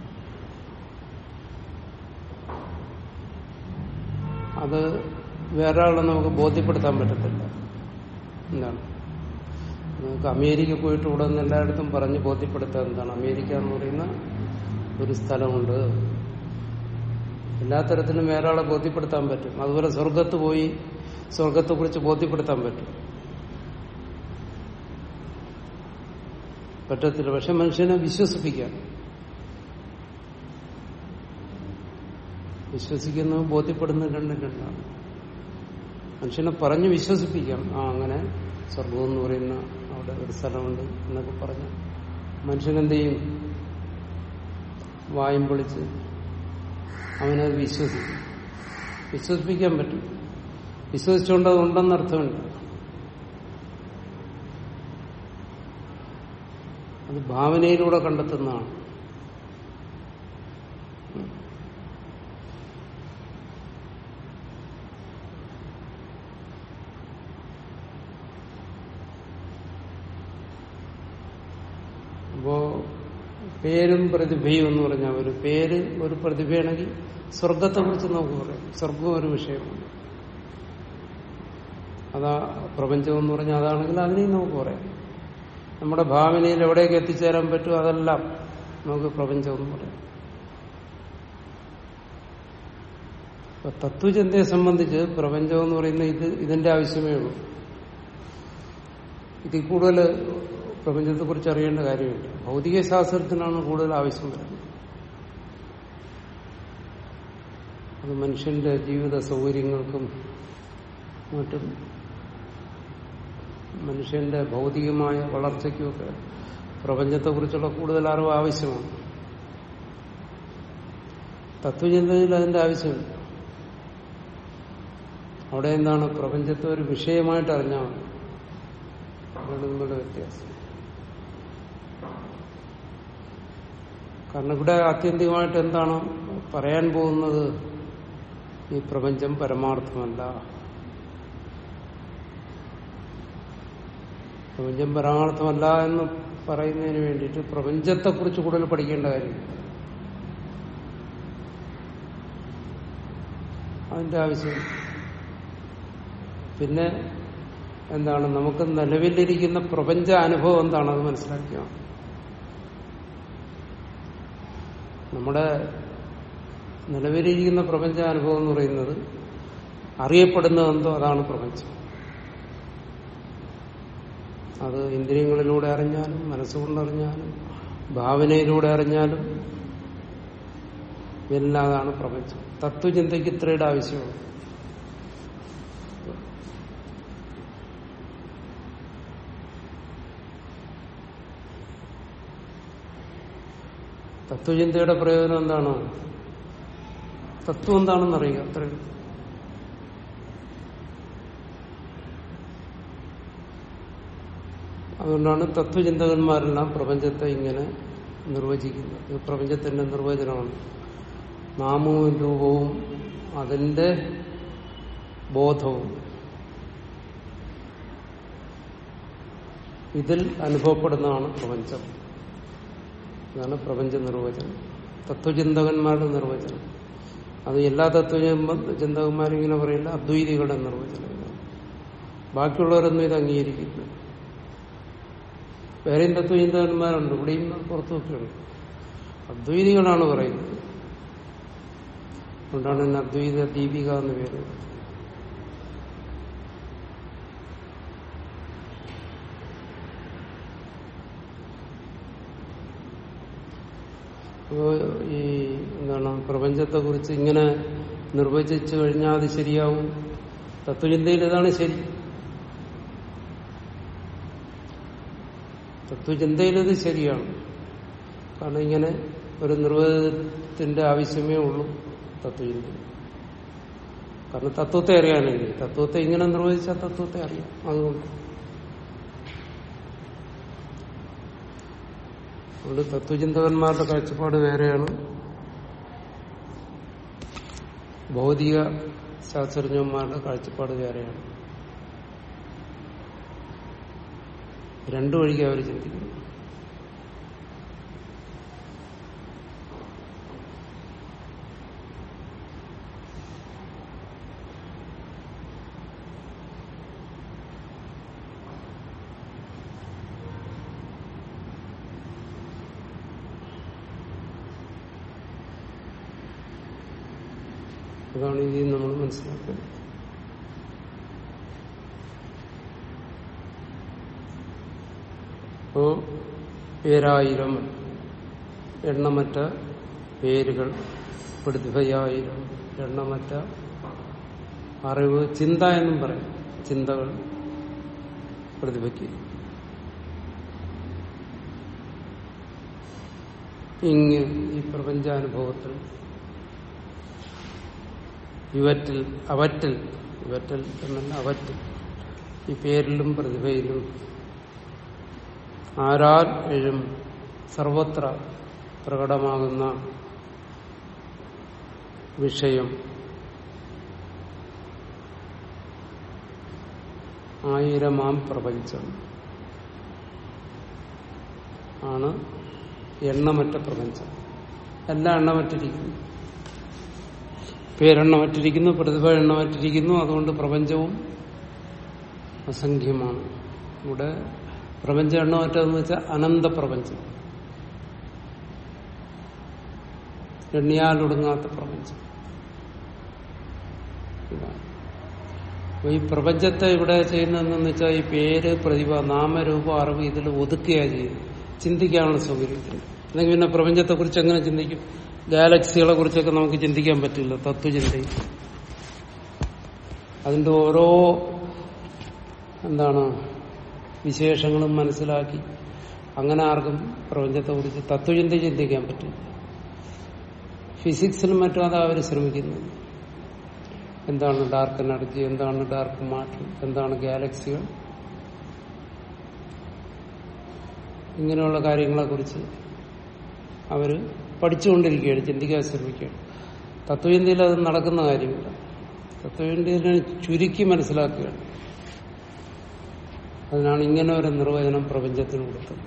അത് വേറെ ആളെ നമുക്ക് ബോധ്യപ്പെടുത്താൻ പറ്റത്തില്ല എന്താണ് നമുക്ക് അമേരിക്ക പോയിട്ട് ഇവിടെ നിന്ന് എല്ലായിടത്തും പറഞ്ഞ് ബോധ്യപ്പെടുത്താൻ എന്താണ് അമേരിക്ക എന്ന് പറയുന്ന ഒരു സ്ഥലമുണ്ട് എല്ലാ തരത്തിലും വേറെ ആളെ ബോധ്യപ്പെടുത്താൻ പറ്റും അതുപോലെ സ്വർഗത്ത് പോയി സ്വർഗത്തെ കുറിച്ച് ബോധ്യപ്പെടുത്താൻ പറ്റും പറ്റത്തില്ല പക്ഷെ മനുഷ്യനെ വിശ്വസിപ്പിക്കാം വിശ്വസിക്കുന്നത് ബോധ്യപ്പെടുന്ന രണ്ടും രണ്ടാണ് മനുഷ്യനെ പറഞ്ഞു വിശ്വസിപ്പിക്കാം ആ അങ്ങനെ സ്വർഗം എന്ന് പറയുന്ന അവിടെ ഒരു സ്ഥലമുണ്ട് എന്നൊക്കെ പറഞ്ഞ് മനുഷ്യനെന്ത് ചെയ്യും വായും പൊളിച്ച് അവനത് വിശ്വസിക്കും വിശ്വസിപ്പിക്കാൻ പറ്റും വിശ്വസിച്ചുകൊണ്ട് അത് ഉണ്ടെന്നർത്ഥമുണ്ട് അത് ഭാവനയിലൂടെ കണ്ടെത്തുന്നതാണ് അപ്പോ പേരും പ്രതിഭയും എന്ന് പറഞ്ഞാൽ ഒരു പേര് ഒരു പ്രതിഭയാണെങ്കിൽ സ്വർഗത്തെ കുറിച്ച് നമുക്ക് പറയാം സ്വർഗം ഒരു വിഷയമാണ് അതാ പ്രപഞ്ചം എന്ന് പറഞ്ഞാൽ അതാണെങ്കിൽ അതിനെയും നമുക്ക് പറയാം നമ്മുടെ ഭാവനയിൽ എവിടേക്ക് എത്തിച്ചേരാൻ പറ്റും അതെല്ലാം നമുക്ക് പ്രപഞ്ചം എന്ന് പറയാം അപ്പൊ തത്വചിന്തയെ സംബന്ധിച്ച് പ്രപഞ്ചം എന്ന് പറയുന്ന ഇത് ഇതിന്റെ ആവശ്യമേ ഉള്ളൂ ഇതിൽ കൂടുതൽ പ്രപഞ്ചത്തെ കുറിച്ച് അറിയേണ്ട കാര്യമില്ല ഭൗതിക ശാസ്ത്രത്തിനാണ് കൂടുതൽ ആവശ്യം വരുന്നത് അത് മനുഷ്യന്റെ ജീവിത സൗകര്യങ്ങൾക്കും മറ്റും മനുഷ്യന്റെ ഭൗതികമായ വളർച്ചയ്ക്കുമൊക്കെ പ്രപഞ്ചത്തെക്കുറിച്ചുള്ള കൂടുതൽ അറിവ് ആവശ്യമാണ് തത്വചിന്തയിൽ അതിന്റെ ആവശ്യമില്ല അവിടെ എന്താണ് പ്രപഞ്ചത്തെ ഒരു വിഷയമായിട്ട് അറിഞ്ഞാൽ മതി അതാണ് നിങ്ങളുടെ വ്യത്യാസം കാരണം ഇവിടെ ആത്യന്തികമായിട്ട് എന്താണ് പറയാൻ പോകുന്നത് ഈ പ്രപഞ്ചം പരമാർത്ഥമല്ല പ്രപഞ്ചം പരമാർത്ഥമല്ല എന്ന് പറയുന്നതിന് വേണ്ടിയിട്ട് പ്രപഞ്ചത്തെക്കുറിച്ച് കൂടുതൽ പഠിക്കേണ്ട കാര്യം അതിന്റെ ആവശ്യം പിന്നെ എന്താണ് നമുക്ക് നിലവിലിരിക്കുന്ന പ്രപഞ്ച അനുഭവം എന്താണ് അത് മനസ്സിലാക്കുക നമ്മുടെ നിലവിലിരിക്കുന്ന പ്രപഞ്ച അനുഭവം എന്ന് പറയുന്നത് അറിയപ്പെടുന്നതെന്തോ അതാണ് പ്രപഞ്ചം അത് ഇന്ദ്രിയങ്ങളിലൂടെ അറിഞ്ഞാലും മനസ്സുകൊണ്ട് അറിഞ്ഞാലും ഭാവനയിലൂടെ അറിഞ്ഞാലും എല്ലാം അതാണ് പ്രപഞ്ചം തത്വചിന്തയ്ക്ക് ഇത്രയുടെ ആവശ്യമുള്ളൂ തത്വചിന്തയുടെ പ്രയോജനം എന്താണ് തത്വം എന്താണെന്ന് അറിയുക അത്രയും അതുകൊണ്ടാണ് തത്വചിന്തകന്മാരെല്ലാം പ്രപഞ്ചത്തെ ഇങ്ങനെ നിർവചിക്കുന്നത് ഇത് പ്രപഞ്ചത്തിന്റെ നിർവചനമാണ് നാമവും രൂപവും അതിന്റെ ബോധവും ഇതിൽ അനുഭവപ്പെടുന്നതാണ് പ്രപഞ്ചം ഇതാണ് പ്രപഞ്ച നിർവചനം തത്വചിന്തകന്മാരുടെ നിർവചനം അത് എല്ലാ തത്വചിന്തകന്മാരും ഇങ്ങനെ പറയില്ല അദ്വൈതികളുടെ നിർവചനം ഇതാണ് ബാക്കിയുള്ളവരൊന്നും ഇത് അംഗീകരിക്കുന്നു വേറെയും തത്വചിന്തകന്മാരുണ്ട് ഇവിടെയും പുറത്തുമൊക്കെയുണ്ട് അദ്വൈതികളാണ് പറയുന്നത് അതുകൊണ്ടാണ് ഇന്ന് അദ്വൈത ദീപിക എന്ന് പേര് അപ്പോ ഈ എന്താണ് പ്രപഞ്ചത്തെ കുറിച്ച് ഇങ്ങനെ നിർവചിച്ചു കഴിഞ്ഞാൽ അത് ശരിയാവും തത്വചിന്തയിൽ ഇതാണ് ശരി തത്വചിന്തയിൽ ഇത് ശരിയാണ് കാരണം ഇങ്ങനെ ഒരു നിർവചനത്തിന്റെ ആവശ്യമേ ഉള്ളൂ തത്വചിന്തയിൽ കാരണം തത്വത്തെ അറിയാനല്ലേ തത്വത്തെ ഇങ്ങനെ നിർവചിച്ചാൽ തത്വത്തെ അറിയാം അതുകൊണ്ട് അതുകൊണ്ട് തത്വചിന്തകന്മാരുടെ കാഴ്ചപ്പാട് വേറെയാണ് ഭൗതിക ശാസ്ത്രജ്ഞന്മാരുടെ കാഴ്ചപ്പാട് വേറെയാണ് രണ്ടു വഴിക്ക് അവർ ചിന്തിക്കുന്നു അതാണ് ഇതിൽ നമ്മൾ മനസ്സിലാക്കുന്നത് അപ്പോ പേരായിരം എണ്ണമറ്റ പേരുകൾ പ്രതിഭയായിരം എണ്ണമറ്റ അറിവ് ചിന്ത എന്നും പറയും ചിന്തകൾ പ്രതിഭയ്ക്ക് ഇങ്ങ് ഈ പ്രപഞ്ചാനുഭവത്തിൽ ഇവറ്റിൽ അവറ്റിൽ ഇവറ്റൽ എന്നല്ല അവറ്റിൽ ഈ പേരിലും പ്രതിഭയിലും ആരാൽ എഴും സർവത്ര പ്രകടമാകുന്ന വിഷയം ആയിരമാം പ്രപഞ്ചം ആണ് എണ്ണമറ്റ പ്രപഞ്ചം എല്ലാം എണ്ണമറ്റിരിക്കുന്നു പേരെണ്ണമറ്റിരിക്കുന്നു പ്രതിഭ എണ്ണമറ്റിരിക്കുന്നു അതുകൊണ്ട് പ്രപഞ്ചവും അസംഖ്യമാണ് ഇവിടെ പ്രപഞ്ചം എണ്ണമറ്റതെന്ന് വെച്ചാൽ അനന്തപ്രപഞ്ചം എണ്ണിയാലൊടുങ്ങാത്ത പ്രപഞ്ചം ഇതാണ് അപ്പൊ ഈ പ്രപഞ്ചത്തെ ഇവിടെ ചെയ്യുന്നതെന്ന് വെച്ചാൽ ഈ പേര് പ്രതിഭ നാമരൂപ അറിവ് ഇതിൽ ഒതുക്കുകയാണ് ചെയ്യുന്നത് ചിന്തിക്കാനുള്ള സൗകര്യത്തിന് അല്ലെങ്കിൽ പിന്നെ പ്രപഞ്ചത്തെ കുറിച്ച് എങ്ങനെ ചിന്തിക്കും ഗാലക്സികളെ കുറിച്ചൊക്കെ നമുക്ക് ചിന്തിക്കാൻ പറ്റില്ല തത്വചിന്തയിൽ അതിന്റെ ഓരോ എന്താണ് വിശേഷങ്ങളും മനസ്സിലാക്കി അങ്ങനെ ആർക്കും പ്രപഞ്ചത്തെ കുറിച്ച് തത്വചിന്ത ചിന്തിക്കാൻ പറ്റില്ല ഫിസിക്സിനും മറ്റും അതാ അവർ ശ്രമിക്കുന്നത് എന്താണ് ഡാർക്ക് എനർജി എന്താണ് ഡാർക്ക് മാറ്റർ എന്താണ് ഗാലക്സികൾ ഇങ്ങനെയുള്ള കാര്യങ്ങളെക്കുറിച്ച് അവർ പഠിച്ചുകൊണ്ടിരിക്കുകയാണ് ചിന്തിക്കാൻ ശ്രമിക്കുകയാണ് തത്വചിന്തയിൽ അത് നടക്കുന്ന കാര്യമില്ല തത്വചിന്തയിനെ ചുരുക്കി മനസ്സിലാക്കുകയാണ് അതിനാണ് ഇങ്ങനെ ഒരു നിർവചനം പ്രപഞ്ചത്തിന് കൊടുത്തത്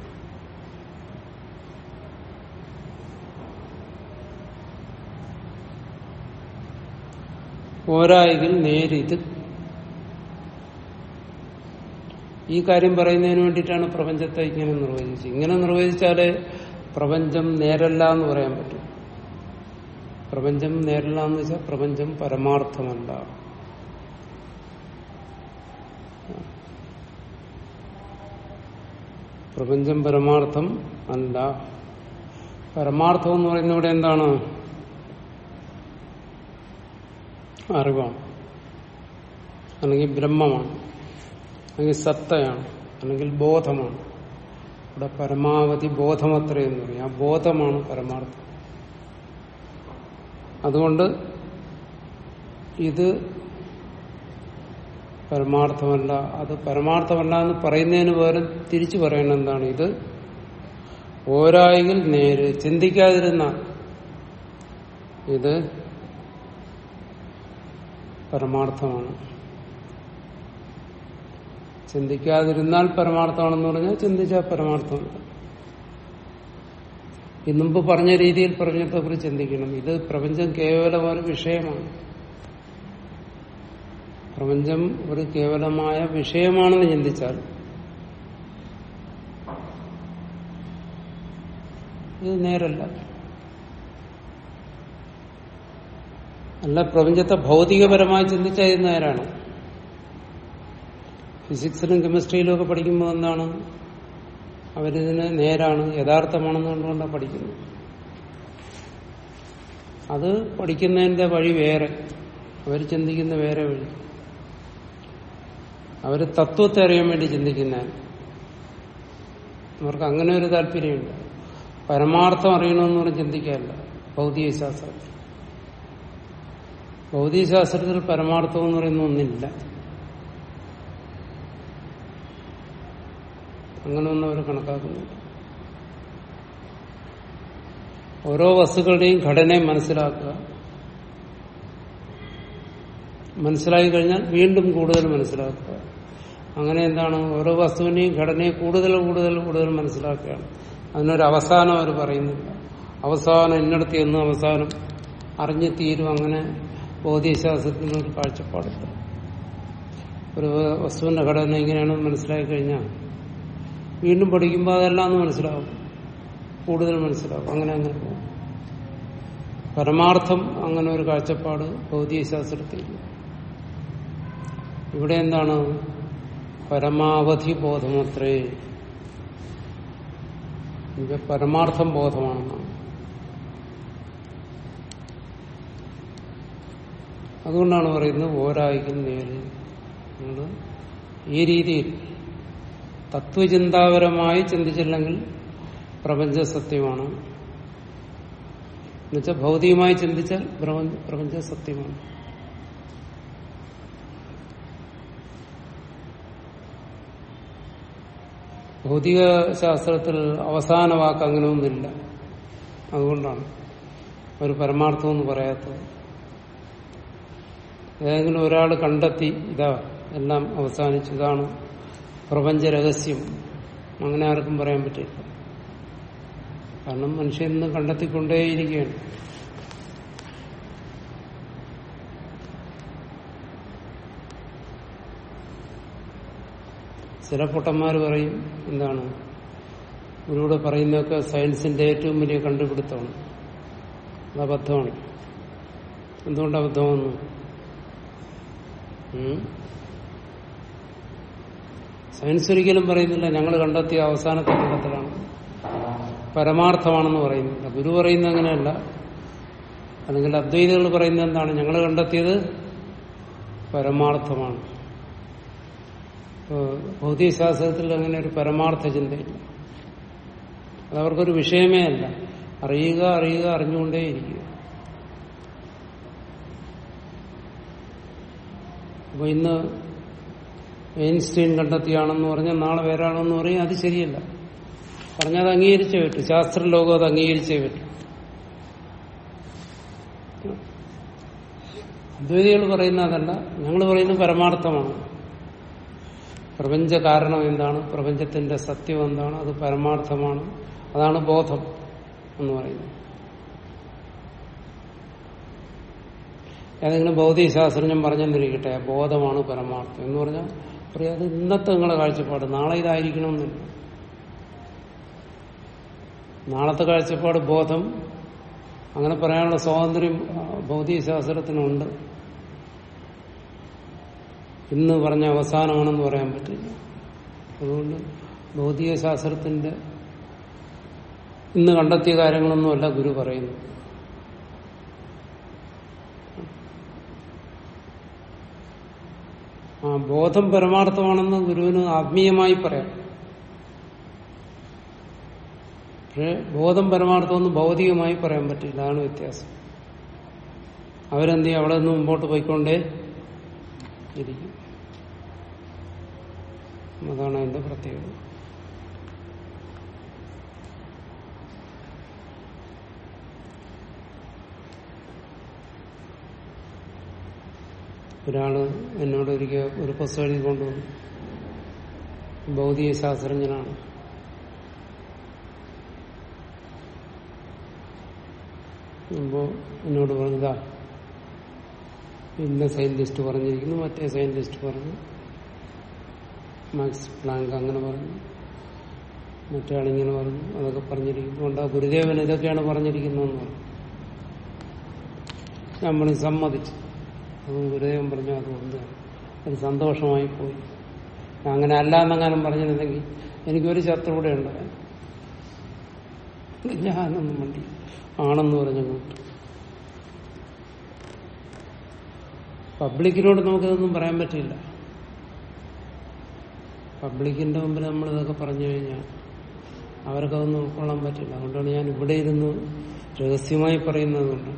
പോരായെങ്കിൽ നേരിത് ഈ കാര്യം പറയുന്നതിന് വേണ്ടിയിട്ടാണ് പ്രപഞ്ചത്തെ ഇങ്ങനെ നിർവചിച്ചത് ഇങ്ങനെ നിർവചിച്ചാലേ പ്രപഞ്ചം നേരല്ല എന്ന് പറയാൻ പറ്റും പ്രപഞ്ചം നേരല്ല എന്ന് വെച്ചാൽ പ്രപഞ്ചം പരമാർത്ഥമല്ല പ്രപഞ്ചം പരമാർത്ഥം അല്ല പരമാർത്ഥം എന്ന് പറയുന്ന ഇവിടെ എന്താണ് അറിവാണ് അല്ലെങ്കിൽ ബ്രഹ്മമാണ് അല്ലെങ്കിൽ സത്തയാണ് അല്ലെങ്കിൽ ബോധമാണ് ഇവിടെ പരമാവധി ബോധമത്രയെന്ന് പറയും ആ ബോധമാണ് പരമാർത്ഥം അതുകൊണ്ട് ഇത് പരമാർത്ഥമല്ല അത് പരമാർത്ഥമല്ല എന്ന് പറയുന്നതിന് പകരം തിരിച്ചു പറയണം എന്താണ് ഇത് ഓരായെങ്കിൽ നേര് ചിന്തിക്കാതിരുന്ന ഇത് പരമാർത്ഥമാണ് ചിന്തിക്കാതിരുന്നാൽ പരമാർത്ഥമാണെന്ന് പറഞ്ഞാൽ ചിന്തിച്ചാൽ പരമാർത്ഥമല്ല ഈ മുമ്പ് പറഞ്ഞ രീതിയിൽ പ്രപഞ്ചത്തെക്കുറിച്ച് ചിന്തിക്കണം ഇത് പ്രപഞ്ചം കേവലം ഒരു വിഷയമാണ് പ്രപഞ്ചം ഒരു കേവലമായ വിഷയമാണെന്ന് ചിന്തിച്ചാൽ ഇത് നേരല്ല അല്ല പ്രപഞ്ചത്തെ ഭൗതികപരമായി ചിന്തിച്ചാൽ ഇത് നേരാണ് ഫിസിക്സിലും കെമിസ്ട്രിയിലും ഒക്കെ പഠിക്കുമ്പോൾ എന്താണ് അവരിതിന് നേരാണ് യഥാർത്ഥമാണെന്ന് കൊണ്ടുകൊണ്ടാണ് പഠിക്കുന്നത് അത് പഠിക്കുന്നതിന്റെ വഴി വേറെ അവർ ചിന്തിക്കുന്ന വേറെ വഴി അവർ തത്വത്തെ അറിയാൻ വേണ്ടി ചിന്തിക്കുന്നതാണ് അവർക്ക് അങ്ങനെ ഒരു താല്പര്യമുണ്ട് പരമാർത്ഥം അറിയണമെന്ന് പറഞ്ഞ് ചിന്തിക്കാറില്ല ഭൗതിക ശാസ്ത്രത്തിൽ ഭൗതിക ശാസ്ത്രത്തിൽ പരമാർത്ഥം എന്ന് പറയുന്ന ഒന്നില്ല അങ്ങനെയൊന്നും അവർ കണക്കാക്കുന്നില്ല ഓരോ വസ്തുക്കളുടെയും ഘടനയെ മനസ്സിലാക്കുക മനസ്സിലാക്കി കഴിഞ്ഞാൽ വീണ്ടും കൂടുതൽ മനസ്സിലാക്കുക അങ്ങനെ എന്താണ് ഓരോ വസ്തുവിനെയും ഘടനയെ കൂടുതൽ കൂടുതൽ കൂടുതൽ മനസ്സിലാക്കുകയാണ് അതിനൊരു അവസാനം അവർ പറയുന്നില്ല അവസാനം ഇന്നടത്ത് എന്നും അവസാനം അറിഞ്ഞു തീരും അങ്ങനെ ബോധ്യശാസ്ത്രത്തിന് ഒരു കാഴ്ചപ്പാടില്ല ഒരു വസ്തുവിന്റെ ഘടന എങ്ങനെയാണെന്ന് മനസ്സിലാക്കി കഴിഞ്ഞാൽ വീണ്ടും പഠിക്കുമ്പോൾ അതെല്ലാം ഒന്ന് മനസ്സിലാവും കൂടുതൽ മനസ്സിലാവും അങ്ങനെ അങ്ങനെ പോകും പരമാർത്ഥം അങ്ങനെ ഒരു കാഴ്ചപ്പാട് ഭൗതികശാസ്ത്രത്തിൽ ഇവിടെ എന്താണ് പരമാവധി ബോധമത്രേ ഇത് പരമാർത്ഥം ബോധമാണെന്നാണ് അതുകൊണ്ടാണ് പറയുന്നത് ഓരായിക്കും നേര് നമ്മള് ഈ രീതിയിൽ തത്വചിന്താപരമായി ചിന്തിച്ചില്ലെങ്കിൽ പ്രപഞ്ച സത്യമാണ് എന്നുവെച്ചാൽ ഭൗതികമായി ചിന്തിച്ചാൽ പ്രപഞ്ച സത്യമാണ് ഭൗതിക ശാസ്ത്രത്തിൽ അവസാന വാക്ക് അങ്ങനെ ഒന്നില്ല അതുകൊണ്ടാണ് ഒരു പരമാർത്ഥം എന്ന് പറയാത്തത് ഏതെങ്കിലും ഒരാൾ കണ്ടെത്തി ഇതാ എല്ലാം അവസാനിച്ചു ഇതാണ് പ്രപഞ്ച രഹസ്യം അങ്ങനെ ആർക്കും പറയാൻ പറ്റില്ല കാരണം മനുഷ്യൻ ഇന്ന് കണ്ടെത്തിക്കൊണ്ടേയിരിക്കുകയാണ് ചില പൊട്ടന്മാർ പറയും എന്താണ് ഇവരോട് പറയുന്നതൊക്കെ സയൻസിന്റെ ഏറ്റവും വലിയ കണ്ടുപിടുത്തമാണ് അത് അബദ്ധമാണ് എന്തുകൊണ്ട് അബദ്ധമെന്ന് സയൻസ് ഒരിക്കലും പറയുന്നില്ല ഞങ്ങൾ കണ്ടെത്തിയ അവസാനത്തെ കണ്ടെത്തലാണ് പരമാർത്ഥമാണെന്ന് പറയുന്നില്ല ഗുരു പറയുന്നത് അങ്ങനെയല്ല അല്ലെങ്കിൽ അദ്വൈതികൾ പറയുന്നത് എന്താണ് ഞങ്ങൾ കണ്ടെത്തിയത് പരമാർത്ഥമാണ് ഭൗതികശാസ്ത്രത്തിൽ അങ്ങനെ ഒരു പരമാർത്ഥ ചിന്തയില്ല അതവർക്കൊരു വിഷയമേ അല്ല അറിയുക അറിയുക അറിഞ്ഞുകൊണ്ടേയിരിക്കുക അപ്പൊ ഇന്ന് എയിൻസ്റ്റീൻ കണ്ടെത്തിയാണെന്ന് പറഞ്ഞാൽ നാളെ വേറെ ആണെന്ന് പറയും അത് ശരിയല്ല പറഞ്ഞത് അംഗീകരിച്ചേ പറ്റൂ ശാസ്ത്രലോകം അത് അംഗീകരിച്ചേ പറ്റൂ അദ്വൈതികൾ പറയുന്ന അതല്ല ഞങ്ങൾ പറയുന്നത് പരമാർത്ഥമാണ് പ്രപഞ്ച കാരണം എന്താണ് പ്രപഞ്ചത്തിന്റെ സത്യം എന്താണ് അത് പരമാർത്ഥമാണ് അതാണ് ബോധം എന്ന് പറയുന്നത് ഏതെങ്കിലും ഭൗതിക ശാസ്ത്രജ്ഞൻ പറഞ്ഞെന്നിരിക്കട്ടെ ബോധമാണ് പരമാർത്ഥം എന്ന് പറഞ്ഞാൽ പറയാം അത് ഇന്നത്തെ നിങ്ങളെ കാഴ്ചപ്പാട് നാളെ ഇതായിരിക്കണമെന്നില്ല നാളത്തെ കാഴ്ചപ്പാട് ബോധം അങ്ങനെ പറയാനുള്ള സ്വാതന്ത്ര്യം ഭൗതിക ശാസ്ത്രത്തിനുണ്ട് ഇന്ന് പറഞ്ഞ അവസാനമാണെന്ന് പറയാൻ പറ്റില്ല അതുകൊണ്ട് ഭൗതിക ശാസ്ത്രത്തിന്റെ ഇന്ന് കണ്ടെത്തിയ കാര്യങ്ങളൊന്നുമല്ല ഗുരു പറയുന്നു ആ ബോധം പരമാർത്ഥമാണെന്ന് ഗുരുവിന് ആത്മീയമായി പറയാം പക്ഷെ ബോധം പരമാർത്ഥമെന്ന് ഭൗതികമായി പറയാൻ പറ്റില്ല അതാണ് വ്യത്യാസം അവരെന്ത് ചെയ്യും അവിടെ നിന്ന് മുമ്പോട്ട് പോയിക്കൊണ്ടേ ഇരിക്കും അതാണ് അതിന്റെ പ്രത്യേകത ഒരാള് എന്നോട് ഒരിക്കൽ ഒരു പുസ്തകം എഴുതി കൊണ്ടുവന്നു ഭൗതിക ശാസ്ത്രജ്ഞനാണ് അപ്പോ എന്നോട് പറഞ്ഞതാ ഇന്ന സയന്റിസ്റ്റ് പറഞ്ഞിരിക്കുന്നു മറ്റേ സയന്റിസ്റ്റ് പറഞ്ഞു മാക്സ് പ്ലാങ്ക് അങ്ങനെ പറഞ്ഞു മറ്റേ ആളിങ്ങനെ പറഞ്ഞു അതൊക്കെ പറഞ്ഞിരിക്കുന്നു കൊണ്ട് ആ ഗുരുദേവൻ ഇതൊക്കെയാണ് പറഞ്ഞിരിക്കുന്നതെന്ന് പറഞ്ഞു ഞാൻ പറഞ്ഞു സമ്മതിച്ചു അതും ഗുരുദേവൻ പറഞ്ഞു അതുകൊണ്ട് ഒരു സന്തോഷമായി പോയി അങ്ങനെ അല്ല എന്നെങ്ങാനും പറഞ്ഞിരുന്നെങ്കിൽ എനിക്കൊരു ശത്രു കൂടെ ഉണ്ടായി ഞാനൊന്നും മണ്ടി ആണെന്ന് പറഞ്ഞു പബ്ലിക്കിനോട് നമുക്കിതൊന്നും പറയാൻ പറ്റില്ല പബ്ലിക്കിന്റെ മുമ്പിൽ നമ്മൾ ഇതൊക്കെ പറഞ്ഞു കഴിഞ്ഞാൽ അവർക്കതൊന്നും ഉൾക്കൊള്ളാൻ പറ്റില്ല അതുകൊണ്ടാണ് ഞാൻ ഇവിടെ ഇരുന്ന് രഹസ്യമായി പറയുന്നത് കൊണ്ട്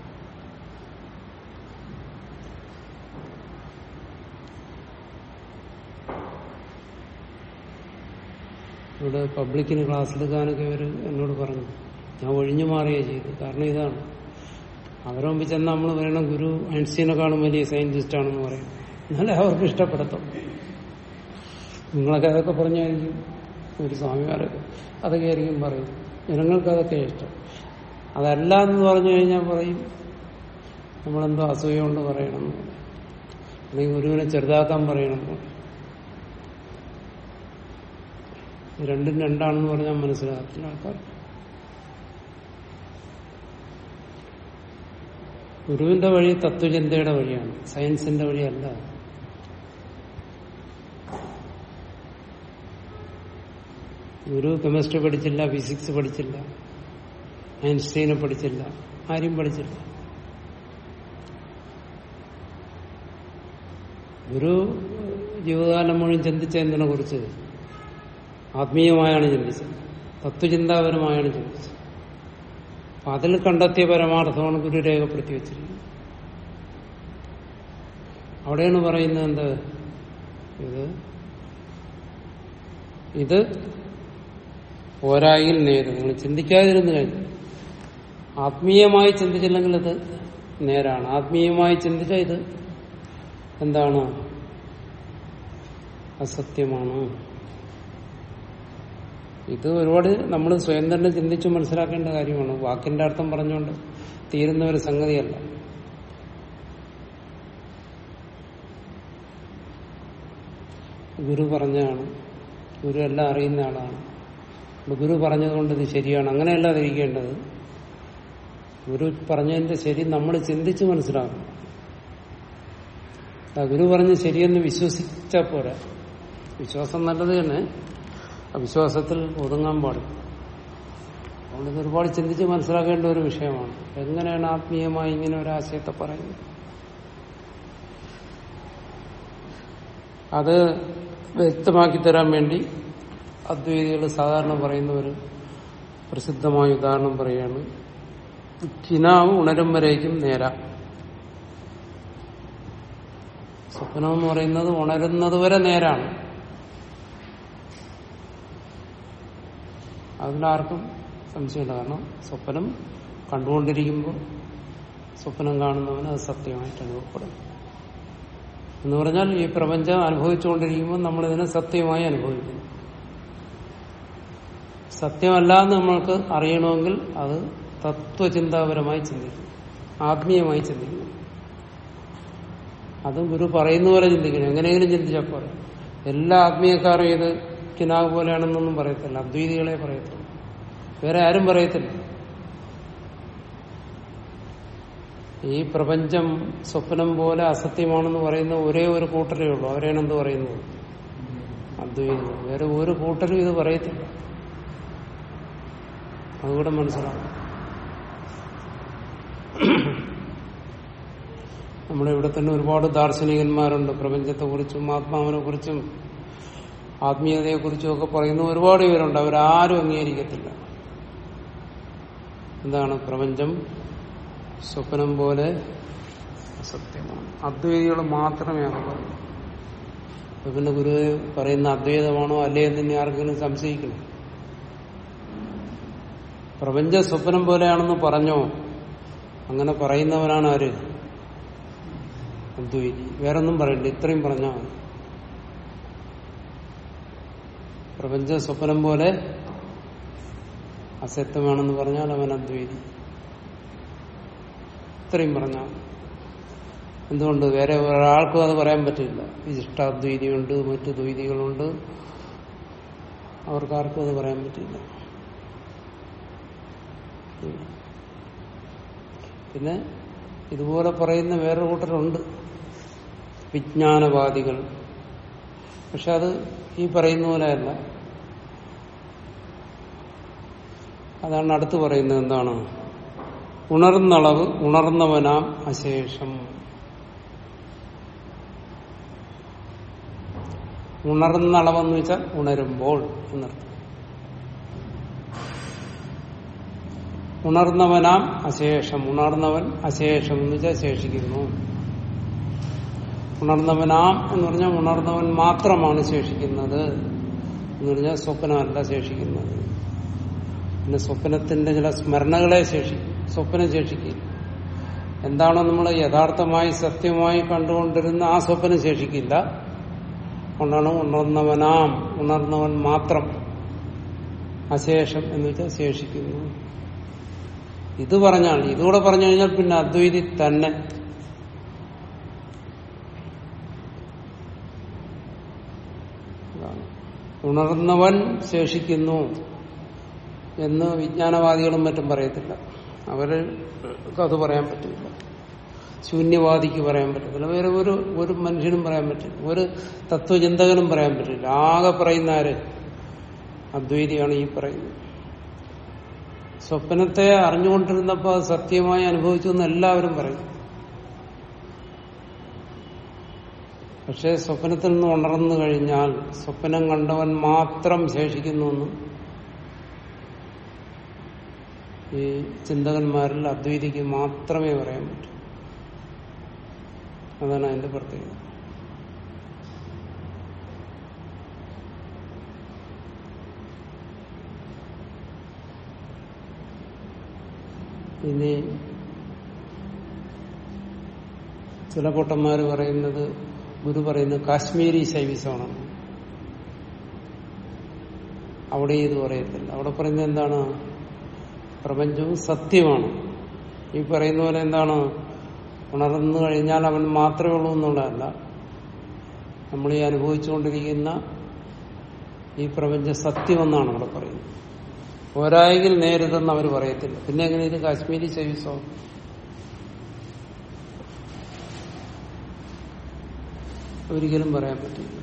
ഇവിടെ പബ്ലിക്കിന് ക്ലാസ് എടുക്കാനൊക്കെ ഇവർ എന്നോട് പറഞ്ഞു ഞാൻ ഒഴിഞ്ഞു മാറുകയെ ചെയ്തു കാരണം ഇതാണ് അവരെ മുമ്പിൽ ചെന്ന് നമ്മൾ പറയണം ഗുരു ഐൻസ്റ്റീനെക്കാളും വലിയ സയന്റിസ്റ്റ് ആണെന്ന് പറയും എന്നാലേ അവർക്ക് ഇഷ്ടപ്പെടുത്തും നിങ്ങളൊക്കെ അതൊക്കെ പറഞ്ഞായിരിക്കും ഒരു സ്വാമിമാരൊക്കെ അതൊക്കെ ആയിരിക്കും പറയും ജനങ്ങൾക്ക് അതൊക്കെ ഇഷ്ടം അതല്ല എന്ന് പറഞ്ഞു കഴിഞ്ഞാൽ പറയും നമ്മളെന്തോ അസൂയ കൊണ്ട് പറയണം എന്ന് പറയും. അല്ലെങ്കിൽ ഗുരുവിനെ ചെറുതാക്കാൻ പറയണം എന്ന് പറയും. രണ്ടും രണ്ടാണെന്ന് പറഞ്ഞാൽ മനസ്സിലാകത്തില്ല ആൾക്കാർ ഗുരുവിന്റെ വഴി തത്വചിന്തയുടെ വഴിയാണ് സയൻസിന്റെ വഴിയല്ല ഗുരു കെമിസ്ട്രി പഠിച്ചില്ല ഫിസിക്സ് പഠിച്ചില്ല ഐൻസ്റ്റീനെ പഠിച്ചില്ല ആരും പഠിച്ചില്ല ഗുരു ജീവിതകാലം മുഴുവൻ ചിന്തിച്ചതിനെ കുറിച്ച് ആത്മീയമായാണ് ചിന്തിച്ചത് തത്വചിന്താപരമായാണ് ചിന്തിച്ചത് അപ്പൊ അതിൽ കണ്ടെത്തിയ പരമാർത്ഥമാണ് ഗുരു രേഖപ്പെടുത്തി വെച്ചിരിക്കുന്നത് അവിടെയാണ് പറയുന്നത് എന്ത് ഇത് ഇത് പോരായിൽ നേര് നിങ്ങൾ ചിന്തിക്കാതിരുന്നു കഴിഞ്ഞു ആത്മീയമായി ചിന്തിച്ചില്ലെങ്കിൽ ഇത് നേരാണ് ആത്മീയമായി ചിന്തിച്ച ഇത് എന്താണ് അസത്യമാണ് ഇത് ഒരുപാട് നമ്മൾ സ്വയം തന്നെ ചിന്തിച്ച് മനസ്സിലാക്കേണ്ട കാര്യമാണ് വാക്കിന്റെ അർത്ഥം പറഞ്ഞുകൊണ്ട് തീരുന്ന ഒരു സംഗതിയല്ല ഗുരു പറഞ്ഞാണ് ഗുരു എല്ലാം അറിയുന്ന ആളാണ് അപ്പൊ ഗുരു പറഞ്ഞതുകൊണ്ട് ഇത് ശരിയാണ് അങ്ങനെയല്ല ഇരിക്കേണ്ടത് ഗുരു പറഞ്ഞതിന്റെ ശരി നമ്മൾ ചിന്തിച്ച് മനസ്സിലാക്കണം ആ ഗുരു പറഞ്ഞ് ശരിയെന്ന് വിശ്വസിച്ചാൽ പോരാ വിശ്വാസം നല്ലത് തന്നെ ആ വിശ്വാസത്തിൽ ഒതുങ്ങാൻ പാടില്ല അതുകൊണ്ട് ഇത് ഒരുപാട് ചിന്തിച്ച് മനസ്സിലാക്കേണ്ട ഒരു വിഷയമാണ് എങ്ങനെയാണ് ആത്മീയമായി ഇങ്ങനെ ഒരു ആശയത്തെ പറയുന്നത് അത് വ്യക്തമാക്കി തരാൻ വേണ്ടി അദ്വൈതികൾ സാധാരണ പറയുന്ന ഒരു പ്രസിദ്ധമായ ഉദാഹരണം പറയുകയാണ് കിനാവ് ഉണരും വരേക്കും നേര സ്വപ്നം എന്ന് പറയുന്നത് ഉണരുന്നത് വരെ നേരാണ് അതിലാർക്കും സംശയമില്ല കാരണം സ്വപ്നം കണ്ടുകൊണ്ടിരിക്കുമ്പോൾ സ്വപ്നം കാണുന്നവന് അത് സത്യമായിട്ട് അനുഭവപ്പെടും എന്ന് പറഞ്ഞാൽ ഈ പ്രപഞ്ചം അനുഭവിച്ചുകൊണ്ടിരിക്കുമ്പോൾ നമ്മളിതിനെ സത്യമായി അനുഭവിക്കുന്നു സത്യമല്ല എന്ന് നമ്മൾക്ക് അറിയണമെങ്കിൽ അത് തത്വചിന്താപരമായി ചിന്തിക്കും ആത്മീയമായി ചിന്തിക്കണം അത് ഗുരു പറയുന്ന പോലെ ചിന്തിക്കണം എങ്ങനെയെങ്കിലും ചിന്തിച്ചാൽ പോലെ എല്ലാ ആത്മീയക്കാരും ഇത് കിനാവ് പോലെയാണെന്നൊന്നും പറയത്തില്ല അദ്വൈതികളെ പറയത്തുള്ളൂ വേറെ ആരും പറയത്തില്ല ഈ പ്രപഞ്ചം സ്വപ്നം പോലെ അസത്യമാണെന്ന് പറയുന്ന ഒരേ ഒരു കൂട്ടരേ ഉള്ളൂ അവരെയാണ് എന്ത് പറയുന്നത് അദ്വൈതികൾ വേറെ ഒരു കൂട്ടരും ഇത് പറയത്തില്ല അതുകൂടെ മനസ്സിലാവും നമ്മുടെ ഇവിടെ തന്നെ ഒരുപാട് ദാർശനികന്മാരുണ്ട് പ്രപഞ്ചത്തെക്കുറിച്ചും ആത്മാവിനെ കുറിച്ചും ആത്മീയതയെക്കുറിച്ചും ഒക്കെ പറയുന്ന ഒരുപാട് പേരുണ്ട് അവരാരും അംഗീകരിക്കത്തില്ല എന്താണ് പ്രപഞ്ചം സ്വപ്നം പോലെ അസത്യമാണ് അദ്വൈതികൾ മാത്രമേ അത് പറയൂ അപ്പൊ പിന്നെ ഗുരു പറയുന്ന അദ്വൈതമാണോ അല്ലേ എന്ന് ഇനി ആർക്കെങ്കിലും സംശയിക്കണം പ്രപഞ്ച സ്വപ്നം പോലെയാണെന്ന് പറഞ്ഞോ അങ്ങനെ പറയുന്നവരാണ് ആര് അദ്വൈതി വേറൊന്നും പറയണ്ട ഇത്രയും പറഞ്ഞാൽ മതി പ്രപഞ്ച സ്വപ്നം പോലെ അസത്യമാണെന്ന് പറഞ്ഞാൽ അവൻ അദ്വൈതി ഇത്രയും പറഞ്ഞാൽ മതി. എന്തുകൊണ്ട് വേറെ ഒരാൾക്കും അത് പറയാൻ പറ്റില്ല വിശിഷ്ടാദ്വൈതിയുണ്ട് മറ്റു ദ്വൈതികളുണ്ട് അവർക്കാർക്കും അത് പറയാൻ പറ്റില്ല പിന്നെ ഇതുപോലെ പറയുന്ന വേറൊരു കൂട്ടരുണ്ട് വിജ്ഞാനവാദികൾ പക്ഷെ അത് ഈ പറയുന്ന പോലെയല്ല അതാണ് അടുത്ത് പറയുന്നത് എന്താണ് ഉണർന്നളവ് ഉണർന്നവനാം അശേഷം ഉണർന്നളവെന്ന് വെച്ചാൽ ഉണരുമ്പോൾ എന്നർത്ഥം ഉണർന്നവനാം അശേഷം ഉണർന്നവൻ അശേഷം എന്ന് വെച്ചാൽ ശേഷിക്കുന്നു ഉണർന്നവനാം എന്ന് പറഞ്ഞാൽ ഉണർന്നവൻ മാത്രമാണ് ശേഷിക്കുന്നത് എന്ന് പറഞ്ഞാൽ സ്വപ്നമല്ല ശേഷിക്കുന്നത് പിന്നെ സ്വപ്നത്തിന്റെ ചില സ്മരണകളെ ശേഷിക്കും സ്വപ്നം ശേഷിക്കില്ല എന്താണോ നമ്മൾ യഥാർത്ഥമായി സത്യമായി കണ്ടുകൊണ്ടിരുന്ന ആ സ്വപ്നം ശേഷിക്കില്ല കൊണ്ടാണ് ഉണർന്നവനാം ഉണർന്നവൻ മാത്രം അശേഷം എന്ന് വെച്ചാൽ ശേഷിക്കുന്നു ഇത് പറഞ്ഞാൽ ഇതുകൂടെ പറഞ്ഞു കഴിഞ്ഞാൽ പിന്നെ അദ്വൈതി തന്നെ അതാണ്. ഉണർന്നവൻ ശേഷിക്കുന്നു എന്ന് വിജ്ഞാനവാദികളും മറ്റും പറയത്തില്ല അവർക്ക് അത് പറയാൻ പറ്റില്ല ശൂന്യവാദിക്ക് പറയാൻ പറ്റത്തില്ല വേറെ ഒരു ഒരു മനുഷ്യനും പറയാൻ പറ്റില്ല ഒരു തത്വചിന്തകനും പറയാൻ പറ്റില്ല ആകെ പറയുന്ന ആര് അദ്വൈതിയാണ് ഈ പറയുന്നത് സ്വപ്നത്തെ അറിഞ്ഞുകൊണ്ടിരുന്നപ്പോൾ അത് സത്യമായി അനുഭവിച്ചു എന്ന് എല്ലാവരും പറയും പക്ഷെ സ്വപ്നത്തിൽ നിന്ന് ഉണർന്നു കഴിഞ്ഞാൽ സ്വപ്നം കണ്ടവൻ മാത്രം ശേഷിക്കുന്നുവെന്നും ഈ ചിന്തകന്മാരിൽ അദ്വൈതിക്ക് മാത്രമേ പറയാൻ പറ്റൂ അതാണ് അതിന്റെ പ്രത്യേകത ഇനി ചില പൊട്ടന്മാര് പറയുന്നത് ഗുരു പറയുന്നത് കാശ്മീരി ശൈവിസമാണ് അവിടെ ഇത് പറയത്തില്ല അവിടെ പറയുന്നത് എന്താണ് പ്രപഞ്ചവും സത്യമാണ് ഈ പറയുന്ന പോലെ എന്താണ് ഉണർന്നു കഴിഞ്ഞാൽ അവൻ മാത്രമേ ഉള്ളൂ എന്നുള്ളതല്ല നമ്മൾ ഈ അനുഭവിച്ചുകൊണ്ടിരിക്കുന്ന ഈ പ്രപഞ്ച സത്യമെന്നാണ് അവിടെ പറയുന്നത് പോരായെങ്കിൽ നേരിതെന്ന് അവർ പറയത്തില്ല പിന്നെ എങ്ങനെ ഇത് കാശ്മീരി ശൈവിസോ ഒരിക്കലും പറയാൻ പറ്റില്ല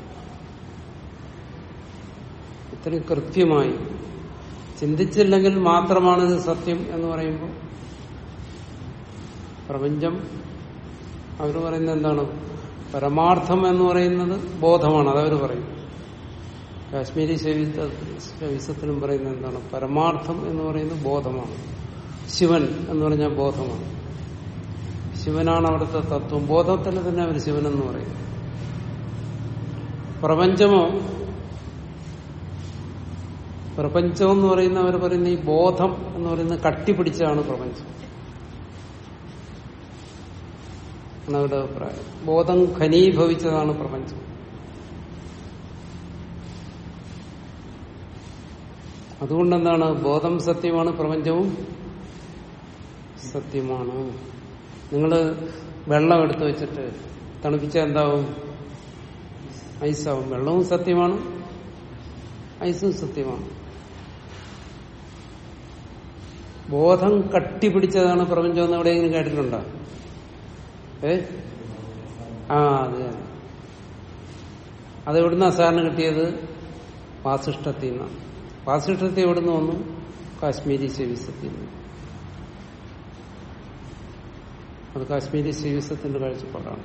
ഇത്രയും കൃത്യമായി ചിന്തിച്ചില്ലെങ്കിൽ മാത്രമാണ് ഇത് സത്യം എന്ന് പറയുമ്പോൾ പ്രപഞ്ചം അവർ പറയുന്നത് എന്താണ് പരമാർത്ഥം എന്ന് പറയുന്നത് ബോധമാണ് അതവർ പറയും കാശ്മീരി ശൈവിസത്തിലും പറയുന്നത് എന്താണ് പരമാർത്ഥം എന്ന് പറയുന്നത് ബോധമാണ് ശിവൻ എന്ന് പറഞ്ഞാൽ ബോധമാണ് ശിവനാണ് അവിടുത്തെ തത്വം ബോധത്തിൽ തന്നെ അവർ ശിവൻ എന്ന് പറയും പ്രപഞ്ചമോ പ്രപഞ്ചം എന്ന് പറയുന്ന അവർ പറയുന്ന ഈ ബോധം എന്ന് പറയുന്നത് കട്ടിപ്പിടിച്ചതാണ് പ്രപഞ്ചം എന്നാണ് അവരുടെ അഭിപ്രായം ബോധം ഖനീഭവിച്ചതാണ് പ്രപഞ്ചം അതുകൊണ്ടെന്താണ് ബോധം സത്യമാണ് പ്രപഞ്ചവും സത്യമാണ് നിങ്ങൾ വെള്ളം എടുത്തു വെച്ചിട്ട് തണുപ്പിച്ചാൽ എന്താവും ഐസാവും വെള്ളവും സത്യമാണ് ഐസും സത്യമാണ് ബോധം കട്ടിപിടിച്ചതാണ് പ്രപഞ്ചം എന്ന് എവിടെയെങ്കിലും കേട്ടിട്ടുണ്ടോ ഏ ആ അത് തന്നെ അത് എവിടുന്ന സാറിന് കിട്ടിയത് വാസിഷ്ടത്തിൽ നിന്നാണ് വാസിഷ്ടത്തിൽ എവിടുന്ന് വന്നു കാശ്മീരി ശൈവിസത്തിൽ നിന്ന് അത് കാശ്മീരി ശൈവിസത്തിന്റെ കാഴ്ചപ്പാടാണ്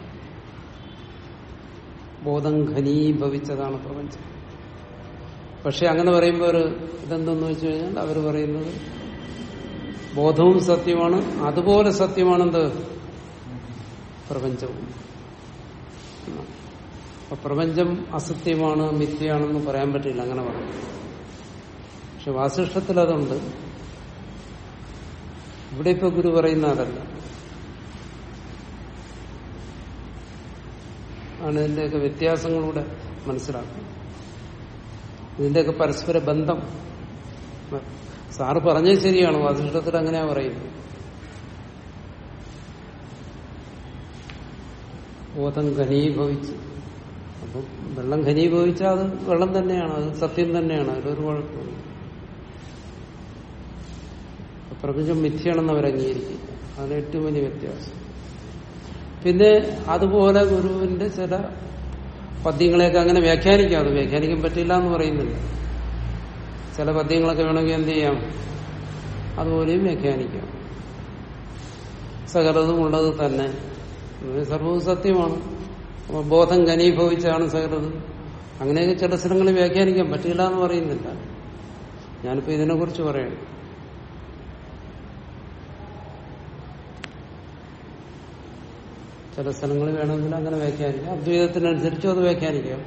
ബോധം ഘനീഭവിച്ചതാണ് പ്രപഞ്ചം പക്ഷെ അങ്ങനെ പറയുമ്പോൾ ഒരു ഇതെന്തെന്ന് വെച്ച് കഴിഞ്ഞാൽ അവർ പറയുന്നത് ബോധവും സത്യമാണ് അതുപോലെ സത്യമാണെന്ത് പ്രപഞ്ചവും അപ്പൊ പ്രപഞ്ചം അസത്യമാണ് മിഥ്യയാണെന്ന് പറയാൻ പറ്റില്ല അങ്ങനെ പറഞ്ഞു പക്ഷെ വാസിഷ്ഠത്തിൽ അതുണ്ട് ഇവിടെ ഇപ്പൊ ഗുരു പറയുന്ന അതല്ല ആണ് ഇതിന്റെയൊക്കെ വ്യത്യാസങ്ങളിലൂടെ മനസ്സിലാക്കുന്നത് ഇതിന്റെയൊക്കെ പരസ്പര ബന്ധം സാറ് പറഞ്ഞത് ശരിയാണ് വാസിഷ്ഠത്തിൽ അങ്ങനെയാ പറയുന്നത് ബോധം ഘനീഭവിച്ച് അപ്പം വെള്ളം ഘനീഭവിച്ചാൽ അത് വെള്ളം തന്നെയാണ് അത് സത്യം തന്നെയാണ് അതിലൊരു കുഴപ്പമില്ല പ്രപഞ്ചം മിഥ്യയാണെന്ന് അവർ അംഗീകരിക്കില്ല അതാണ് ഏറ്റവും വലിയ വ്യത്യാസം പിന്നെ അതുപോലെ ഗുരുവിന്റെ ചില പദ്യങ്ങളെയൊക്കെ അങ്ങനെ വ്യാഖ്യാനിക്കാം അത് വ്യാഖ്യാനിക്കാൻ പറ്റില്ല എന്ന് പറയുന്നില്ല ചില പദ്യങ്ങളൊക്കെ വേണമെങ്കിൽ എന്ത് ചെയ്യാം അതുപോലെയും വ്യാഖ്യാനിക്കാം സകലതും ഉള്ളത് തന്നെ സർവവും സത്യമാണ് അപ്പൊ ബോധം ഘനീഭവിച്ചാണ് സകലത് അങ്ങനെയൊക്കെ ചില സ്ഥലങ്ങളിൽ വ്യാഖ്യാനിക്കാൻ പറ്റില്ല എന്ന് പറയുന്നില്ല ഞാനിപ്പോ ഇതിനെക്കുറിച്ച് പറയണം ചില സ്ഥലങ്ങളിൽ വേണമെങ്കിൽ അങ്ങനെ വ്യാഖ്യാനിക്കാം അദ്വൈതത്തിനനുസരിച്ചും അത് വ്യാഖ്യാനിക്കാം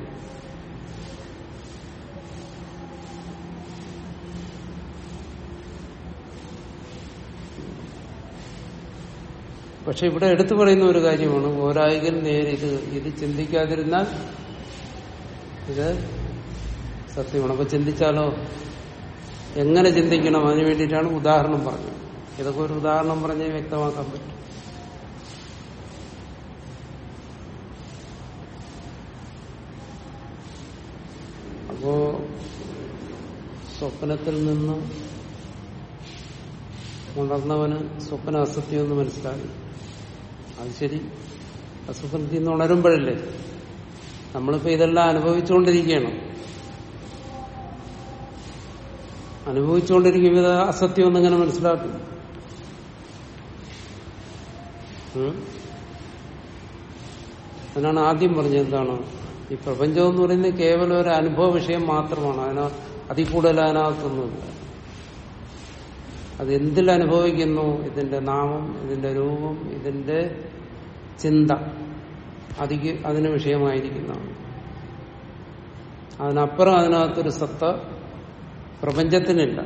പക്ഷെ ഇവിടെ എടുത്തു പറയുന്ന ഒരു കാര്യമാണ് ഓരായികൻ നേരെ ഇത് ഇത് ചിന്തിക്കാതിരുന്നാൽ ഇത് സത്യമാണ് അപ്പൊ ചിന്തിച്ചാലോ എങ്ങനെ ചിന്തിക്കണം അതിനു വേണ്ടിയിട്ടാണ് ഉദാഹരണം പറഞ്ഞത് ഇതൊക്കെ ഒരു ഉദാഹരണം പറഞ്ഞേ വ്യക്തമാക്കാൻ പറ്റും അപ്പോ സ്വപ്നത്തിൽ നിന്ന് ഉണർന്നവന് സ്വപ്ന അസത്യം എന്ന് മനസ്സിലാക്കി അത് ശരി അസ്വപ്നത്തിൽ നിന്ന് ഉണരുമ്പോഴല്ലേ നമ്മളിപ്പോ ഇതെല്ലാം അനുഭവിച്ചുകൊണ്ടിരിക്കുകയാണ് അനുഭവിച്ചുകൊണ്ടിരിക്കും ഇത് അസത്യം എന്നിങ്ങനെ മനസ്സിലാക്കും ഉം? അതിനാണ് ആദ്യം പറഞ്ഞത് എന്താണ് ഈ പ്രപഞ്ചം എന്ന് പറയുന്നത് കേവലം ഒരു അനുഭവ വിഷയം മാത്രമാണ് അതിന അതിൽ കൂടുതൽ അതിനകത്തൊന്നുമില്ല അത് എന്തിൽ അനുഭവിക്കുന്നു ഇതിന്റെ നാമം ഇതിന്റെ രൂപം ഇതിന്റെ ചിന്ത അതിക്ക് അതിന് വിഷയമായിരിക്കുന്നതാണ് അതിനപ്പുറം അതിനകത്തൊരു സത്ത പ്രപഞ്ചത്തിനില്ല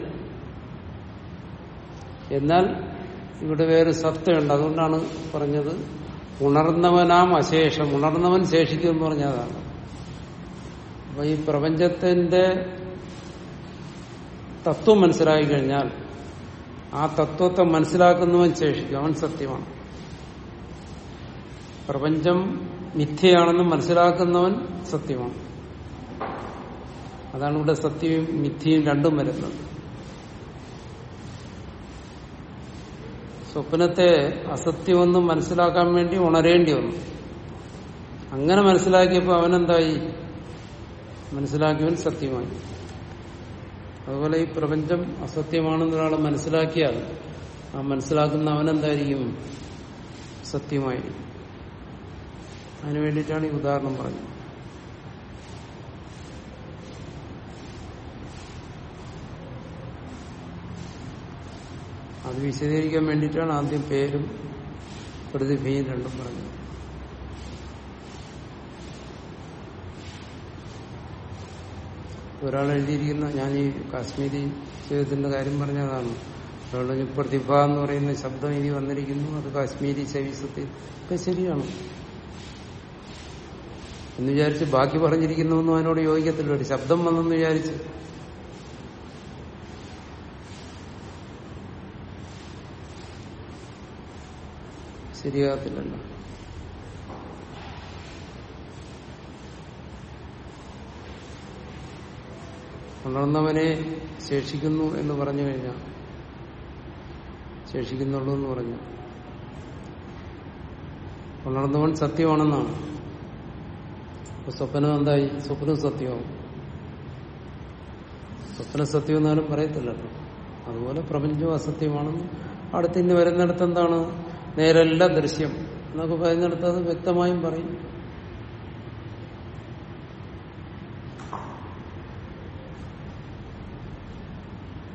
എന്നാൽ ഇവിടെ വേറെ സത്തയുണ്ട് അതുകൊണ്ടാണ് പറഞ്ഞത് ഉണർന്നവനാം അശേഷം ഉണർന്നവൻ ശേഷിക്കും എന്ന് പറഞ്ഞതാണ് അപ്പൊ ഈ പ്രപഞ്ചത്തിന്റെ തത്വം മനസ്സിലാക്കി കഴിഞ്ഞാൽ ആ തത്വത്തെ മനസ്സിലാക്കുന്നവൻ ശേഷിക്കും അവൻ സത്യമാണ് പ്രപഞ്ചം മിഥ്യയാണെന്ന് മനസ്സിലാക്കുന്നവൻ സത്യമാണ് അതാണ് ഇവിടെ സത്യവും മിഥ്യയും രണ്ടും വരുന്നത് സ്വപ്നത്തെ അസത്യമെന്ന് മനസ്സിലാക്കാൻ വേണ്ടി ഉണരേണ്ടി വന്നു അങ്ങനെ മനസ്സിലാക്കിയപ്പോൾ അവനെന്തായി മനസ്സിലാക്കിയവൻ സത്യമായി അതുപോലെ ഈ പ്രപഞ്ചം അസത്യമാണെന്ന് ഒരാൾ മനസ്സിലാക്കിയാൽ ആ മനസ്സിലാക്കുന്ന അവനെന്തായിരിക്കും സത്യമായിരിക്കും അതിനു വേണ്ടിയിട്ടാണ് ഈ ഉദാഹരണം പറഞ്ഞത് അത് വിശദീകരിക്കാൻ വേണ്ടിയിട്ടാണ് ആദ്യം പേരും പ്രതിഭയും രണ്ടും പറഞ്ഞത് ഒരാൾ എഴുതിയിരിക്കുന്ന ഞാൻ ഈ കാശ്മീരി ജീവിതത്തിന്റെ കാര്യം പറഞ്ഞതാണ് ഒരാളുടെ ഈ പ്രതിഭ എന്ന് പറയുന്ന ശബ്ദം ഇനി വന്നിരിക്കുന്നു അത് കാശ്മീരി ശൈവസത്തിൽ ഒക്കെ ശരിയാണ് എന്ന് വിചാരിച്ച് ബാക്കി പറഞ്ഞിരിക്കുന്നൊന്നും അതിനോട് യോജിക്കത്തില്ല ഒരു ശബ്ദം വന്നെന്ന് വിചാരിച്ച് ശരിയാകത്തില്ലല്ലോ ഉണർന്നവനെ ശേഷിക്കുന്നു എന്ന് പറഞ്ഞു കഴിഞ്ഞാൽ ശേഷിക്കുന്നുള്ളൂ എന്ന് പറഞ്ഞു ഉണർന്നവൻ സത്യമാണെന്നാണ് അപ്പൊ സ്വപ്നം എന്തായി സ്വപ്നം സത്യമാവും സ്വപ്ന സത്യം എന്നാലും പറയത്തില്ലല്ലോ അതുപോലെ പ്രപഞ്ചവും അസത്യമാണെന്ന് അടുത്ത് ഇനി വരുന്നിടത്ത് എന്താണ് നേരല്ല ദൃശ്യം എന്നൊക്കെ പറയുന്നിടത്ത് അത് വ്യക്തമായും പറയും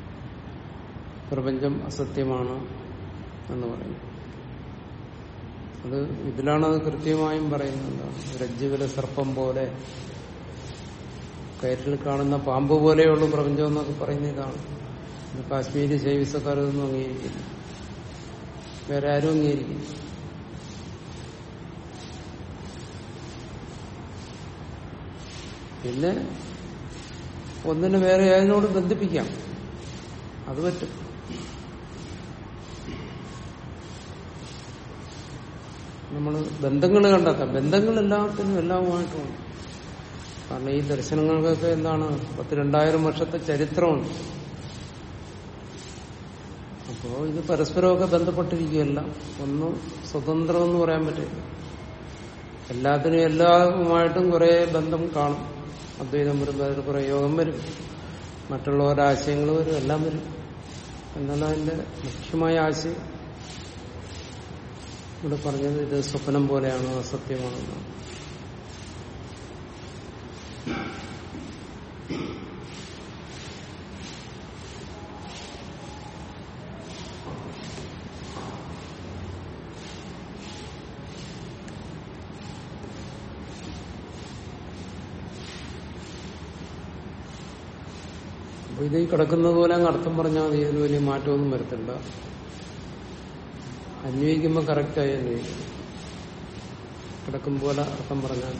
പ്രപഞ്ചം അസത്യമാണ് എന്ന് പറയും അത് ഇതിലാണ് അത് കൃത്യമായും പറയുന്നത് രജ്ജുവിലെ സർപ്പം പോലെ കയറ്റിൽ കാണുന്ന പാമ്പ് പോലെയുള്ള പ്രപഞ്ചം എന്നൊക്കെ പറയുന്ന ഇതാണ് ഇത് കാശ്മീരി ശൈവിസക്കാർ ഇതൊന്നും അംഗീകരിക്കില്ല വേറെ ആരും അംഗീകരിക്കില്ല പിന്നെ ഒന്നിനെ വേറെ അതിനോട് ബന്ധിപ്പിക്കാം അത് പറ്റും നമ്മൾ ബന്ധങ്ങൾ കണ്ടെത്താം ബന്ധങ്ങൾ എല്ലാത്തിനും എല്ലാവുമായിട്ടുമുണ്ട് കാരണം ഈ ദർശനങ്ങൾക്കൊക്കെ എന്താണ് പത്ത് രണ്ടായിരം വർഷത്തെ ചരിത്രമുണ്ട് അപ്പോ ഇത് പരസ്പരമൊക്കെ ബന്ധപ്പെട്ടിരിക്കുകയല്ല ഒന്നും സ്വതന്ത്രം എന്ന് പറയാൻ പറ്റില്ല എല്ലാത്തിനും എല്ലാവുമായിട്ടും കുറെ ബന്ധം കാണും അദ്വൈതം വരുമ്പോൾ അതിൽ കുറെ യോഗം വരും മറ്റുള്ളവരുടെ ആശയങ്ങൾ വരും എല്ലാം വരും എന്നാണ് അതിന്റെ മുഖ്യമായ ആശയം ഇവിടെ പറഞ്ഞത് ഇത് സ്വപ്നം പോലെയാണ് അസത്യമാണെന്നാണ് അപ്പൊ ഇത് ഈ കിടക്കുന്നത് പോലെ അങ്ങ് അർത്ഥം പറഞ്ഞാൽ മതി ഇതിന് വലിയ മാറ്റമൊന്നും വരത്തില്ല അന്വയിക്കുമ്പോൾ കറക്റ്റായി അന്വയിക്കും കിടക്കും പോലെ അർത്ഥം പറഞ്ഞാൽ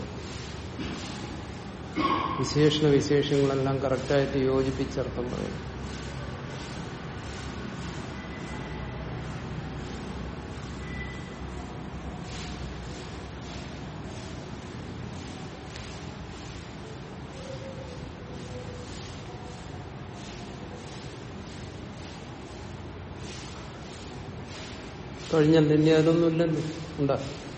വിശേഷണ വിശേഷങ്ങളെല്ലാം കറക്റ്റായിട്ട് യോജിപ്പിച്ച് അർത്ഥം പറയും കഴിഞ്ഞാൽ തന്നെ അതൊന്നും ഇല്ലല്ലോ ഉണ്ടാ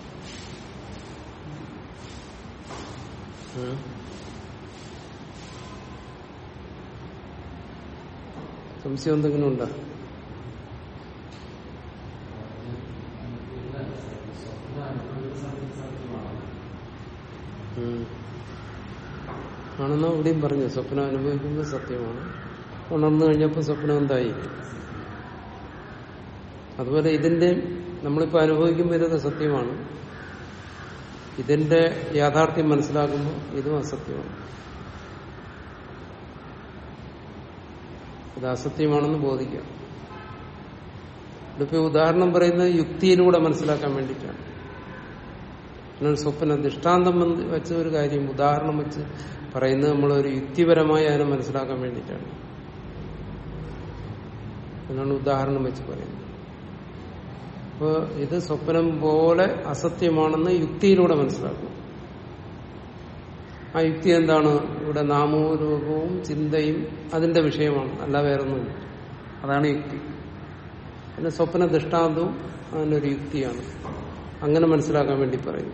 ഉം. സംശയം എന്തെങ്കിലും ഉണ്ടോ ഉം. ആണെന്നാ ഇവിടെയും പറഞ്ഞു സ്വപ്നം അനുഭവിക്കുന്നത് സത്യമാണ് ഉണർന്നു കഴിഞ്ഞപ്പോൾ സ്വപ്നം എന്തായി അതുപോലെ ഇതിന്റെ നമ്മളിപ്പോ അനുഭവിക്കുമ്പോൾ ഇതൊക്കെ സത്യമാണ് ഇതിന്റെ യാഥാർത്ഥ്യം മനസ്സിലാക്കുമ്പോൾ ഇതും അസത്യമാണ് ഇത് അസത്യമാണെന്ന് ബോധിക്കാം ഇതിപ്പോ ഉദാഹരണം പറയുന്നത് യുക്തിയിലൂടെ മനസ്സിലാക്കാൻ വേണ്ടിയിട്ടാണ് എന്നാൽ സ്വപ്ന ദൃഷ്ടാന്തം വന്ന് വെച്ച ഒരു കാര്യം ഉദാഹരണം വെച്ച് പറയുന്നത് നമ്മളൊരു യുക്തിപരമായി അതിനെ മനസ്സിലാക്കാൻ വേണ്ടിയിട്ടാണ് എന്നാണ് ഉദാഹരണം വെച്ച് പറയുന്നത് അപ്പോൾ ഇത് സ്വപ്നം പോലെ അസത്യമാണെന്ന് യുക്തിയിലൂടെ മനസ്സിലാക്കും ആ യുക്തി എന്താണ് ഇവിടെ നാമവും രൂപവും ചിന്തയും അതിന്റെ വിഷയമാണ് അല്ല വേറൊന്നുമില്ല അതാണ് യുക്തി പിന്നെ സ്വപ്ന ദൃഷ്ടാന്തവും അതിനൊരു യുക്തിയാണ് അങ്ങനെ മനസ്സിലാക്കാൻ വേണ്ടി പറയുന്നു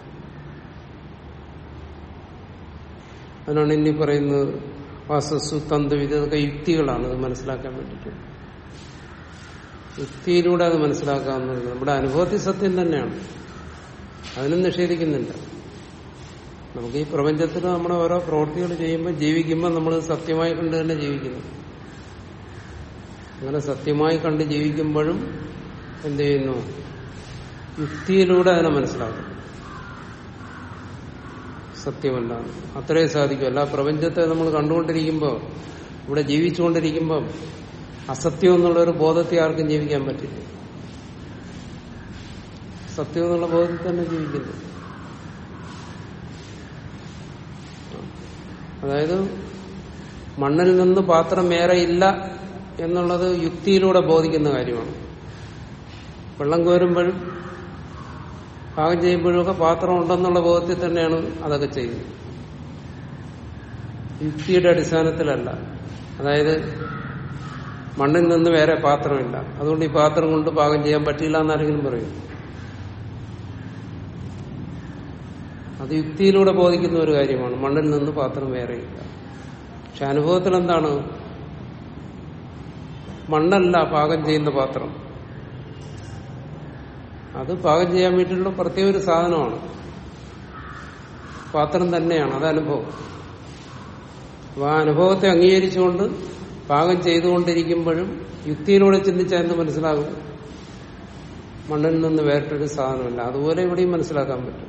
അതിനാണ് ഇനി പറയുന്നത് വാസസ്സു തന്തു ഇതൊക്കെ യുക്തികളാണ് ഇത് മനസ്സിലാക്കാൻ വേണ്ടിയിട്ട് യുക്തിയിലൂടെ അത് മനസ്സിലാക്കാവുന്നത് നമ്മുടെ അനുഭവത്തിൽ സത്യം തന്നെയാണ് അതിനും നിഷേധിക്കുന്നില്ല നമുക്ക് ഈ പ്രപഞ്ചത്തിൽ നമ്മുടെ ഓരോ പ്രവൃത്തികൾ ചെയ്യുമ്പോൾ ജീവിക്കുമ്പോൾ നമ്മൾ സത്യമായി കണ്ട് തന്നെ ജീവിക്കുന്നു അങ്ങനെ സത്യമായി കണ്ട് ജീവിക്കുമ്പോഴും എന്ത് ചെയ്യുന്നു യുക്തിയിലൂടെ അതിനെ മനസ്സിലാക്കും സത്യമല്ല അത്രേ സാധിക്കും അല്ല പ്രപഞ്ചത്തെ നമ്മൾ കണ്ടുകൊണ്ടിരിക്കുമ്പോൾ ഇവിടെ ജീവിച്ചുകൊണ്ടിരിക്കുമ്പോൾ അസത്യം എന്നുള്ള ഒരു ബോധത്തെ ആർക്കും ജീവിക്കാൻ പറ്റില്ല സത്യം എന്നുള്ള ബോധത്തിൽ തന്നെ ജീവിക്കുന്നു അതായത് മണ്ണിൽ നിന്ന് പാത്രം വേറെ ഇല്ല എന്നുള്ളത് യുക്തിയിലൂടെ ബോധിക്കുന്ന കാര്യമാണ് വെള്ളം കോരുമ്പോഴും പാകം ചെയ്യുമ്പോഴും ഒക്കെ പാത്രം ഉണ്ടെന്നുള്ള ബോധത്തിൽ തന്നെയാണ് അതൊക്കെ ചെയ്യുന്നത് യുക്തിയുടെ അടിസ്ഥാനത്തിലല്ല അതായത് മണ്ണിൽ നിന്ന് വേറെ പാത്രമില്ല അതുകൊണ്ട് ഈ പാത്രം കൊണ്ട് പാകം ചെയ്യാൻ പറ്റില്ല എന്നാരെങ്കിലും പറയും അത് യുക്തിയിലൂടെ ബോധിക്കുന്ന ഒരു കാര്യമാണ് മണ്ണിൽ നിന്ന് പാത്രം വേറെയില്ല പക്ഷെ അനുഭവത്തിൽ എന്താണ് മണ്ണല്ല പാകം ചെയ്യുന്ന പാത്രം അത് പാകം ചെയ്യാൻ വേണ്ടിയിട്ടുള്ള പ്രത്യേക ഒരു സാധനമാണ് പാത്രം തന്നെയാണ് അത് അനുഭവം അപ്പൊ ആ അനുഭവത്തെ അംഗീകരിച്ചുകൊണ്ട് പാകം ചെയ്തുകൊണ്ടിരിക്കുമ്പോഴും യുക്തിയിലൂടെ ചിന്തിച്ചാൽ എന്ത് മനസ്സിലാകും മണ്ണിൽ നിന്ന് വേറിട്ടൊരു സാധനമല്ല അതുപോലെ ഇവിടെയും മനസ്സിലാക്കാൻ പറ്റും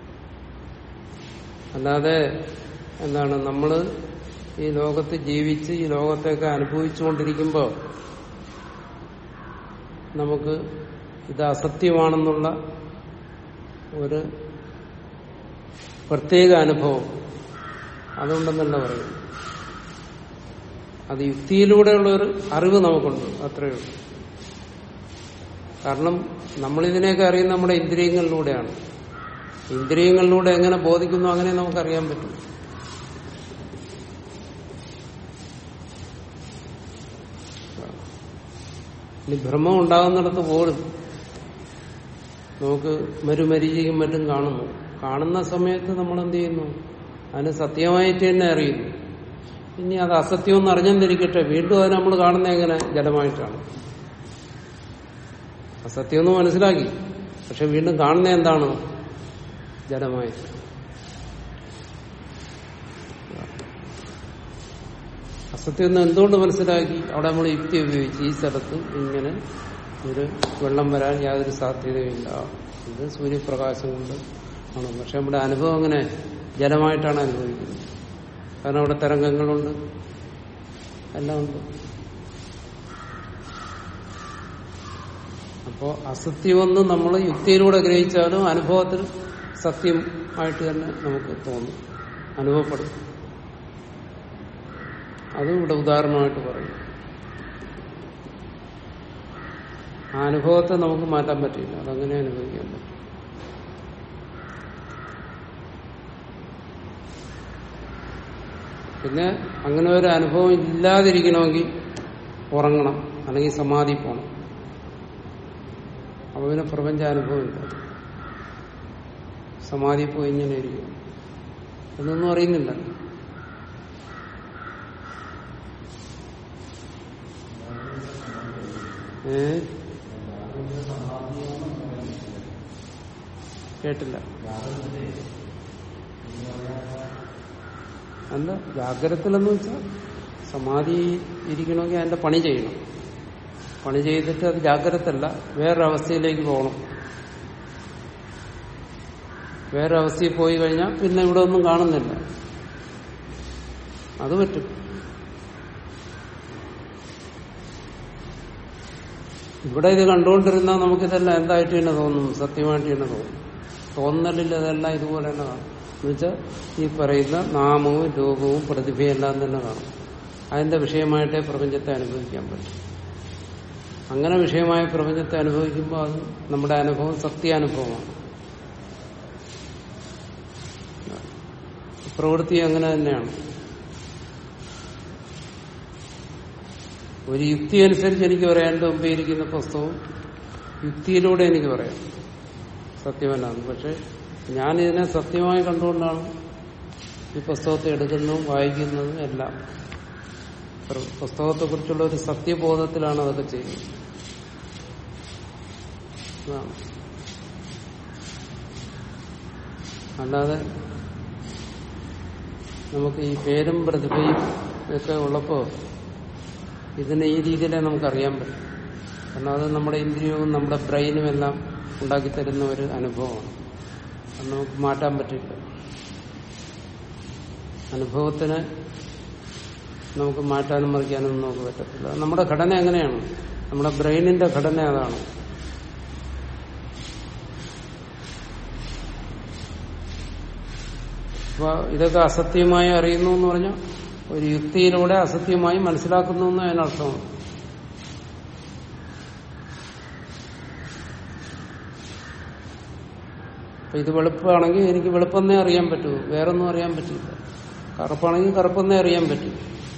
അല്ലാതെ എന്താണ് നമ്മൾ ഈ ലോകത്ത് ജീവിച്ച് ഈ ലോകത്തെയൊക്കെ അനുഭവിച്ചുകൊണ്ടിരിക്കുമ്പോൾ നമുക്ക് ഇത് അസത്യമാണെന്നുള്ള ഒരു പ്രത്യേക അനുഭവം അതുകൊണ്ടെന്നല്ല പറയുന്നു അത് യുക്തിയിലൂടെയുള്ള ഒരു അറിവ് നമുക്കുണ്ട് അത്രയേ ഉള്ളൂ കാരണം നമ്മളിതിനെയൊക്കെ അറിയുന്ന നമ്മുടെ ഇന്ദ്രിയങ്ങളിലൂടെയാണ് ഇന്ദ്രിയങ്ങളിലൂടെ എങ്ങനെ ബോധിക്കുന്നു അങ്ങനെ നമുക്കറിയാൻ പറ്റും ഇനി ഭ്രമം ഉണ്ടാകുന്നിടത്ത് പോലും നമുക്ക് മരുമരിചയും മറ്റും കാണുന്നു കാണുന്ന സമയത്ത് നമ്മൾ എന്ത് ചെയ്യുന്നു അതിന് സത്യമായിട്ട് തന്നെ അറിയുന്നു ഇനി അത് അസത്യമെന്ന് അറിഞ്ഞെന്നിരിക്കട്ടെ വീണ്ടും അത് നമ്മൾ കാണുന്ന എങ്ങനെ ജലമായിട്ടാണ് അസത്യമെന്ന് മനസ്സിലാക്കി പക്ഷെ വീണ്ടും കാണുന്ന എന്താണ് ജലമായിട്ട് അസത്യം എന്ന് എന്തുകൊണ്ട് മനസ്സിലാക്കി അവിടെ നമ്മൾ യുക്തി ഉപയോഗിച്ച് ഈ സ്ഥലത്ത് ഇങ്ങനെ ഒരു വെള്ളം വരാൻ യാതൊരു സാധ്യതയുമില്ല ഇത് സൂര്യപ്രകാശം കൊണ്ട് ആണ് പക്ഷെ നമ്മുടെ അനുഭവം അങ്ങനെ ജലമായിട്ടാണ് അനുഭവിക്കുന്നത് കാരണം അവിടെ തരംഗങ്ങളുണ്ട് എല്ലാം ഉണ്ട് അപ്പോ അസത്യമെന്ന് നമ്മൾ യുക്തിയിലൂടെ ഗ്രഹിച്ചാലും അനുഭവത്തിൽ സത്യം ആയിട്ട് തന്നെ നമുക്ക് തോന്നും അനുഭവപ്പെടും അതും ഇവിടെ ഉദാഹരണമായിട്ട് പറയും ആ അനുഭവത്തെ നമുക്ക് മാറ്റാൻ പറ്റില്ല അതങ്ങനെ അനുഭവിക്കാൻ പറ്റും പിന്നെ അങ്ങനെ ഒരു അനുഭവം ഇല്ലാതിരിക്കണമെങ്കിൽ ഉറങ്ങണം അല്ലെങ്കിൽ സമാധി പോകണം അപ്പൊ പിന്നെ പ്രപഞ്ച അനുഭവമില്ല സമാധി പോയി ഇങ്ങനെ ഇരിക്കും എന്നൊന്നും അറിയുന്നില്ല ഏ കേട്ടില്ല അല്ല ജാഗ്രതത്തിലെന്ന് വെച്ചാൽ സമാധി ഇരിക്കണമെങ്കിൽ അതിന്റെ പണി ചെയ്യണം പണി ചെയ്തിട്ട് അത് ജാഗ്രതല്ല വേറൊരവസ്ഥയിലേക്ക് പോകണം വേറൊരവസ്ഥയിൽ പോയി കഴിഞ്ഞാൽ പിന്നെ ഇവിടെ ഒന്നും കാണുന്നില്ല അത് പറ്റും ഇവിടെ ഇത് കണ്ടുകൊണ്ടിരുന്നാൽ നമുക്കിതെല്ലാം എന്തായിട്ട് തന്നെ തോന്നും സത്യമായിട്ട് തന്നെ തോന്നും തോന്നലില്ല ഇതെല്ലാം ഇതുപോലെ തന്നെ കാണും എന്നുവെച്ചാൽ ഈ പറയുന്ന നാമവും രൂപവും പ്രതിഭയും എല്ലാം തന്നെ കാണും അതിന്റെ വിഷയമായിട്ടേ പ്രപഞ്ചത്തെ അനുഭവിക്കാൻ പറ്റും അങ്ങനെ വിഷയമായ പ്രപഞ്ചത്തെ അനുഭവിക്കുമ്പോൾ അത് നമ്മുടെ അനുഭവം സത്യാനുഭവമാണ് പ്രവൃത്തി അങ്ങനെ തന്നെയാണ് ഒരു യുക്തി അനുസരിച്ച് എനിക്ക് പറയാം എന്റെ മുമ്പേ ഇരിക്കുന്ന പുസ്തകവും യുക്തിയിലൂടെ എനിക്ക് പറയാം സത്യമല്ലാന്ന് പക്ഷെ ഞാൻ ഇതിനെ സത്യമായി കണ്ടുകൊണ്ടാണ് ഈ പുസ്തകത്തെ എടുക്കുന്നതും വായിക്കുന്നതും എല്ലാം പുസ്തകത്തെ കുറിച്ചുള്ള ഒരു സത്യബോധത്തിലാണ് അതൊക്കെ ചെയ്യുന്നത് അതാണ്. അല്ലാതെ നമുക്ക് ഈ പേരും പ്രതിഭയും ഒക്കെ ഉള്ളപ്പോ ഇതിനെ ഈ രീതിയിലേ നമുക്കറിയാൻ പറ്റും കാരണം അത് നമ്മുടെ ഇന്ദ്രിയവും നമ്മുടെ ബ്രെയിനും എല്ലാം ഉണ്ടാക്കി തരുന്ന ഒരു അനുഭവമാണ് അത് നമുക്ക് മാറ്റാൻ പറ്റില്ല അനുഭവത്തിന് നമുക്ക് മാറ്റാനും മറിക്കാനും നമുക്ക് പറ്റത്തില്ല അത് നമ്മുടെ ഘടന എങ്ങനെയാണ് നമ്മുടെ ബ്രെയിനിന്റെ ഘടന അതാണ് അപ്പൊ ഇതൊക്കെ അസത്യമായി അറിയുന്നു എന്ന് പറഞ്ഞാൽ ഒരു യുക്തിയിലൂടെ അസത്യമായി മനസ്സിലാക്കുന്നു എന്ന് അതിനർത്ഥമാണ് അപ്പൊ ഇത് വെളുപ്പാണെങ്കിൽ എനിക്ക് വെളുപ്പെന്നേ അറിയാൻ പറ്റൂ വേറൊന്നും അറിയാൻ പറ്റില്ല കറുപ്പാണെങ്കിൽ കറുപ്പെന്നേ അറിയാൻ പറ്റും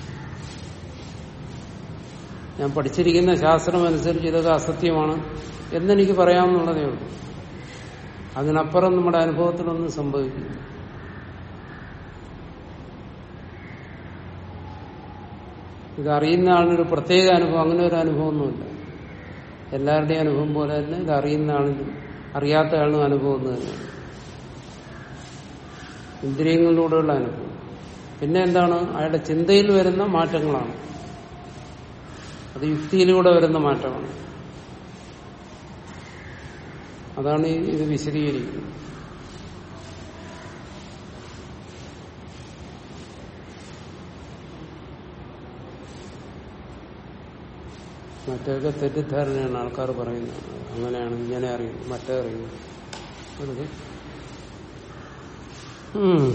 ഞാൻ പഠിച്ചിരിക്കുന്ന ശാസ്ത്രം അനുസരിച്ച് ഇതൊക്കെ അസത്യമാണ് എന്നെനിക്ക് പറയാമെന്നുള്ളതേ ഉള്ളൂ അതിനപ്പുറം നമ്മുടെ അനുഭവത്തിലൊന്നും സംഭവിക്കില്ല ഇത് അറിയുന്ന ആളിനൊരു പ്രത്യേക അനുഭവം അങ്ങനെ ഒരു അനുഭവമൊന്നുമില്ല എല്ലാവരുടെയും അനുഭവം പോലെ തന്നെ ഇത് അറിയുന്ന ആളിനും അറിയാത്ത ആളിനും അനുഭവം ഒന്ന് തന്നെയാണ് ഇന്ദ്രിയങ്ങളിലൂടെയുള്ള അനുഭവം പിന്നെ എന്താണ് അയാളുടെ ചിന്തയിൽ വരുന്ന മാറ്റങ്ങളാണ് അത് യുക്തിയിലൂടെ വരുന്ന മാറ്റമാണ് അതാണ് ഈ ഇത് വിശദീകരിക്കുന്നത് മറ്റൊക്കെ തെറ്റിദ്ധാരണയാണ് ആൾക്കാർ പറയുന്നത് അങ്ങനെയാണ് ഇങ്ങനെ അറിയും മറ്റേ അറിയും വെറുതെ ഉം.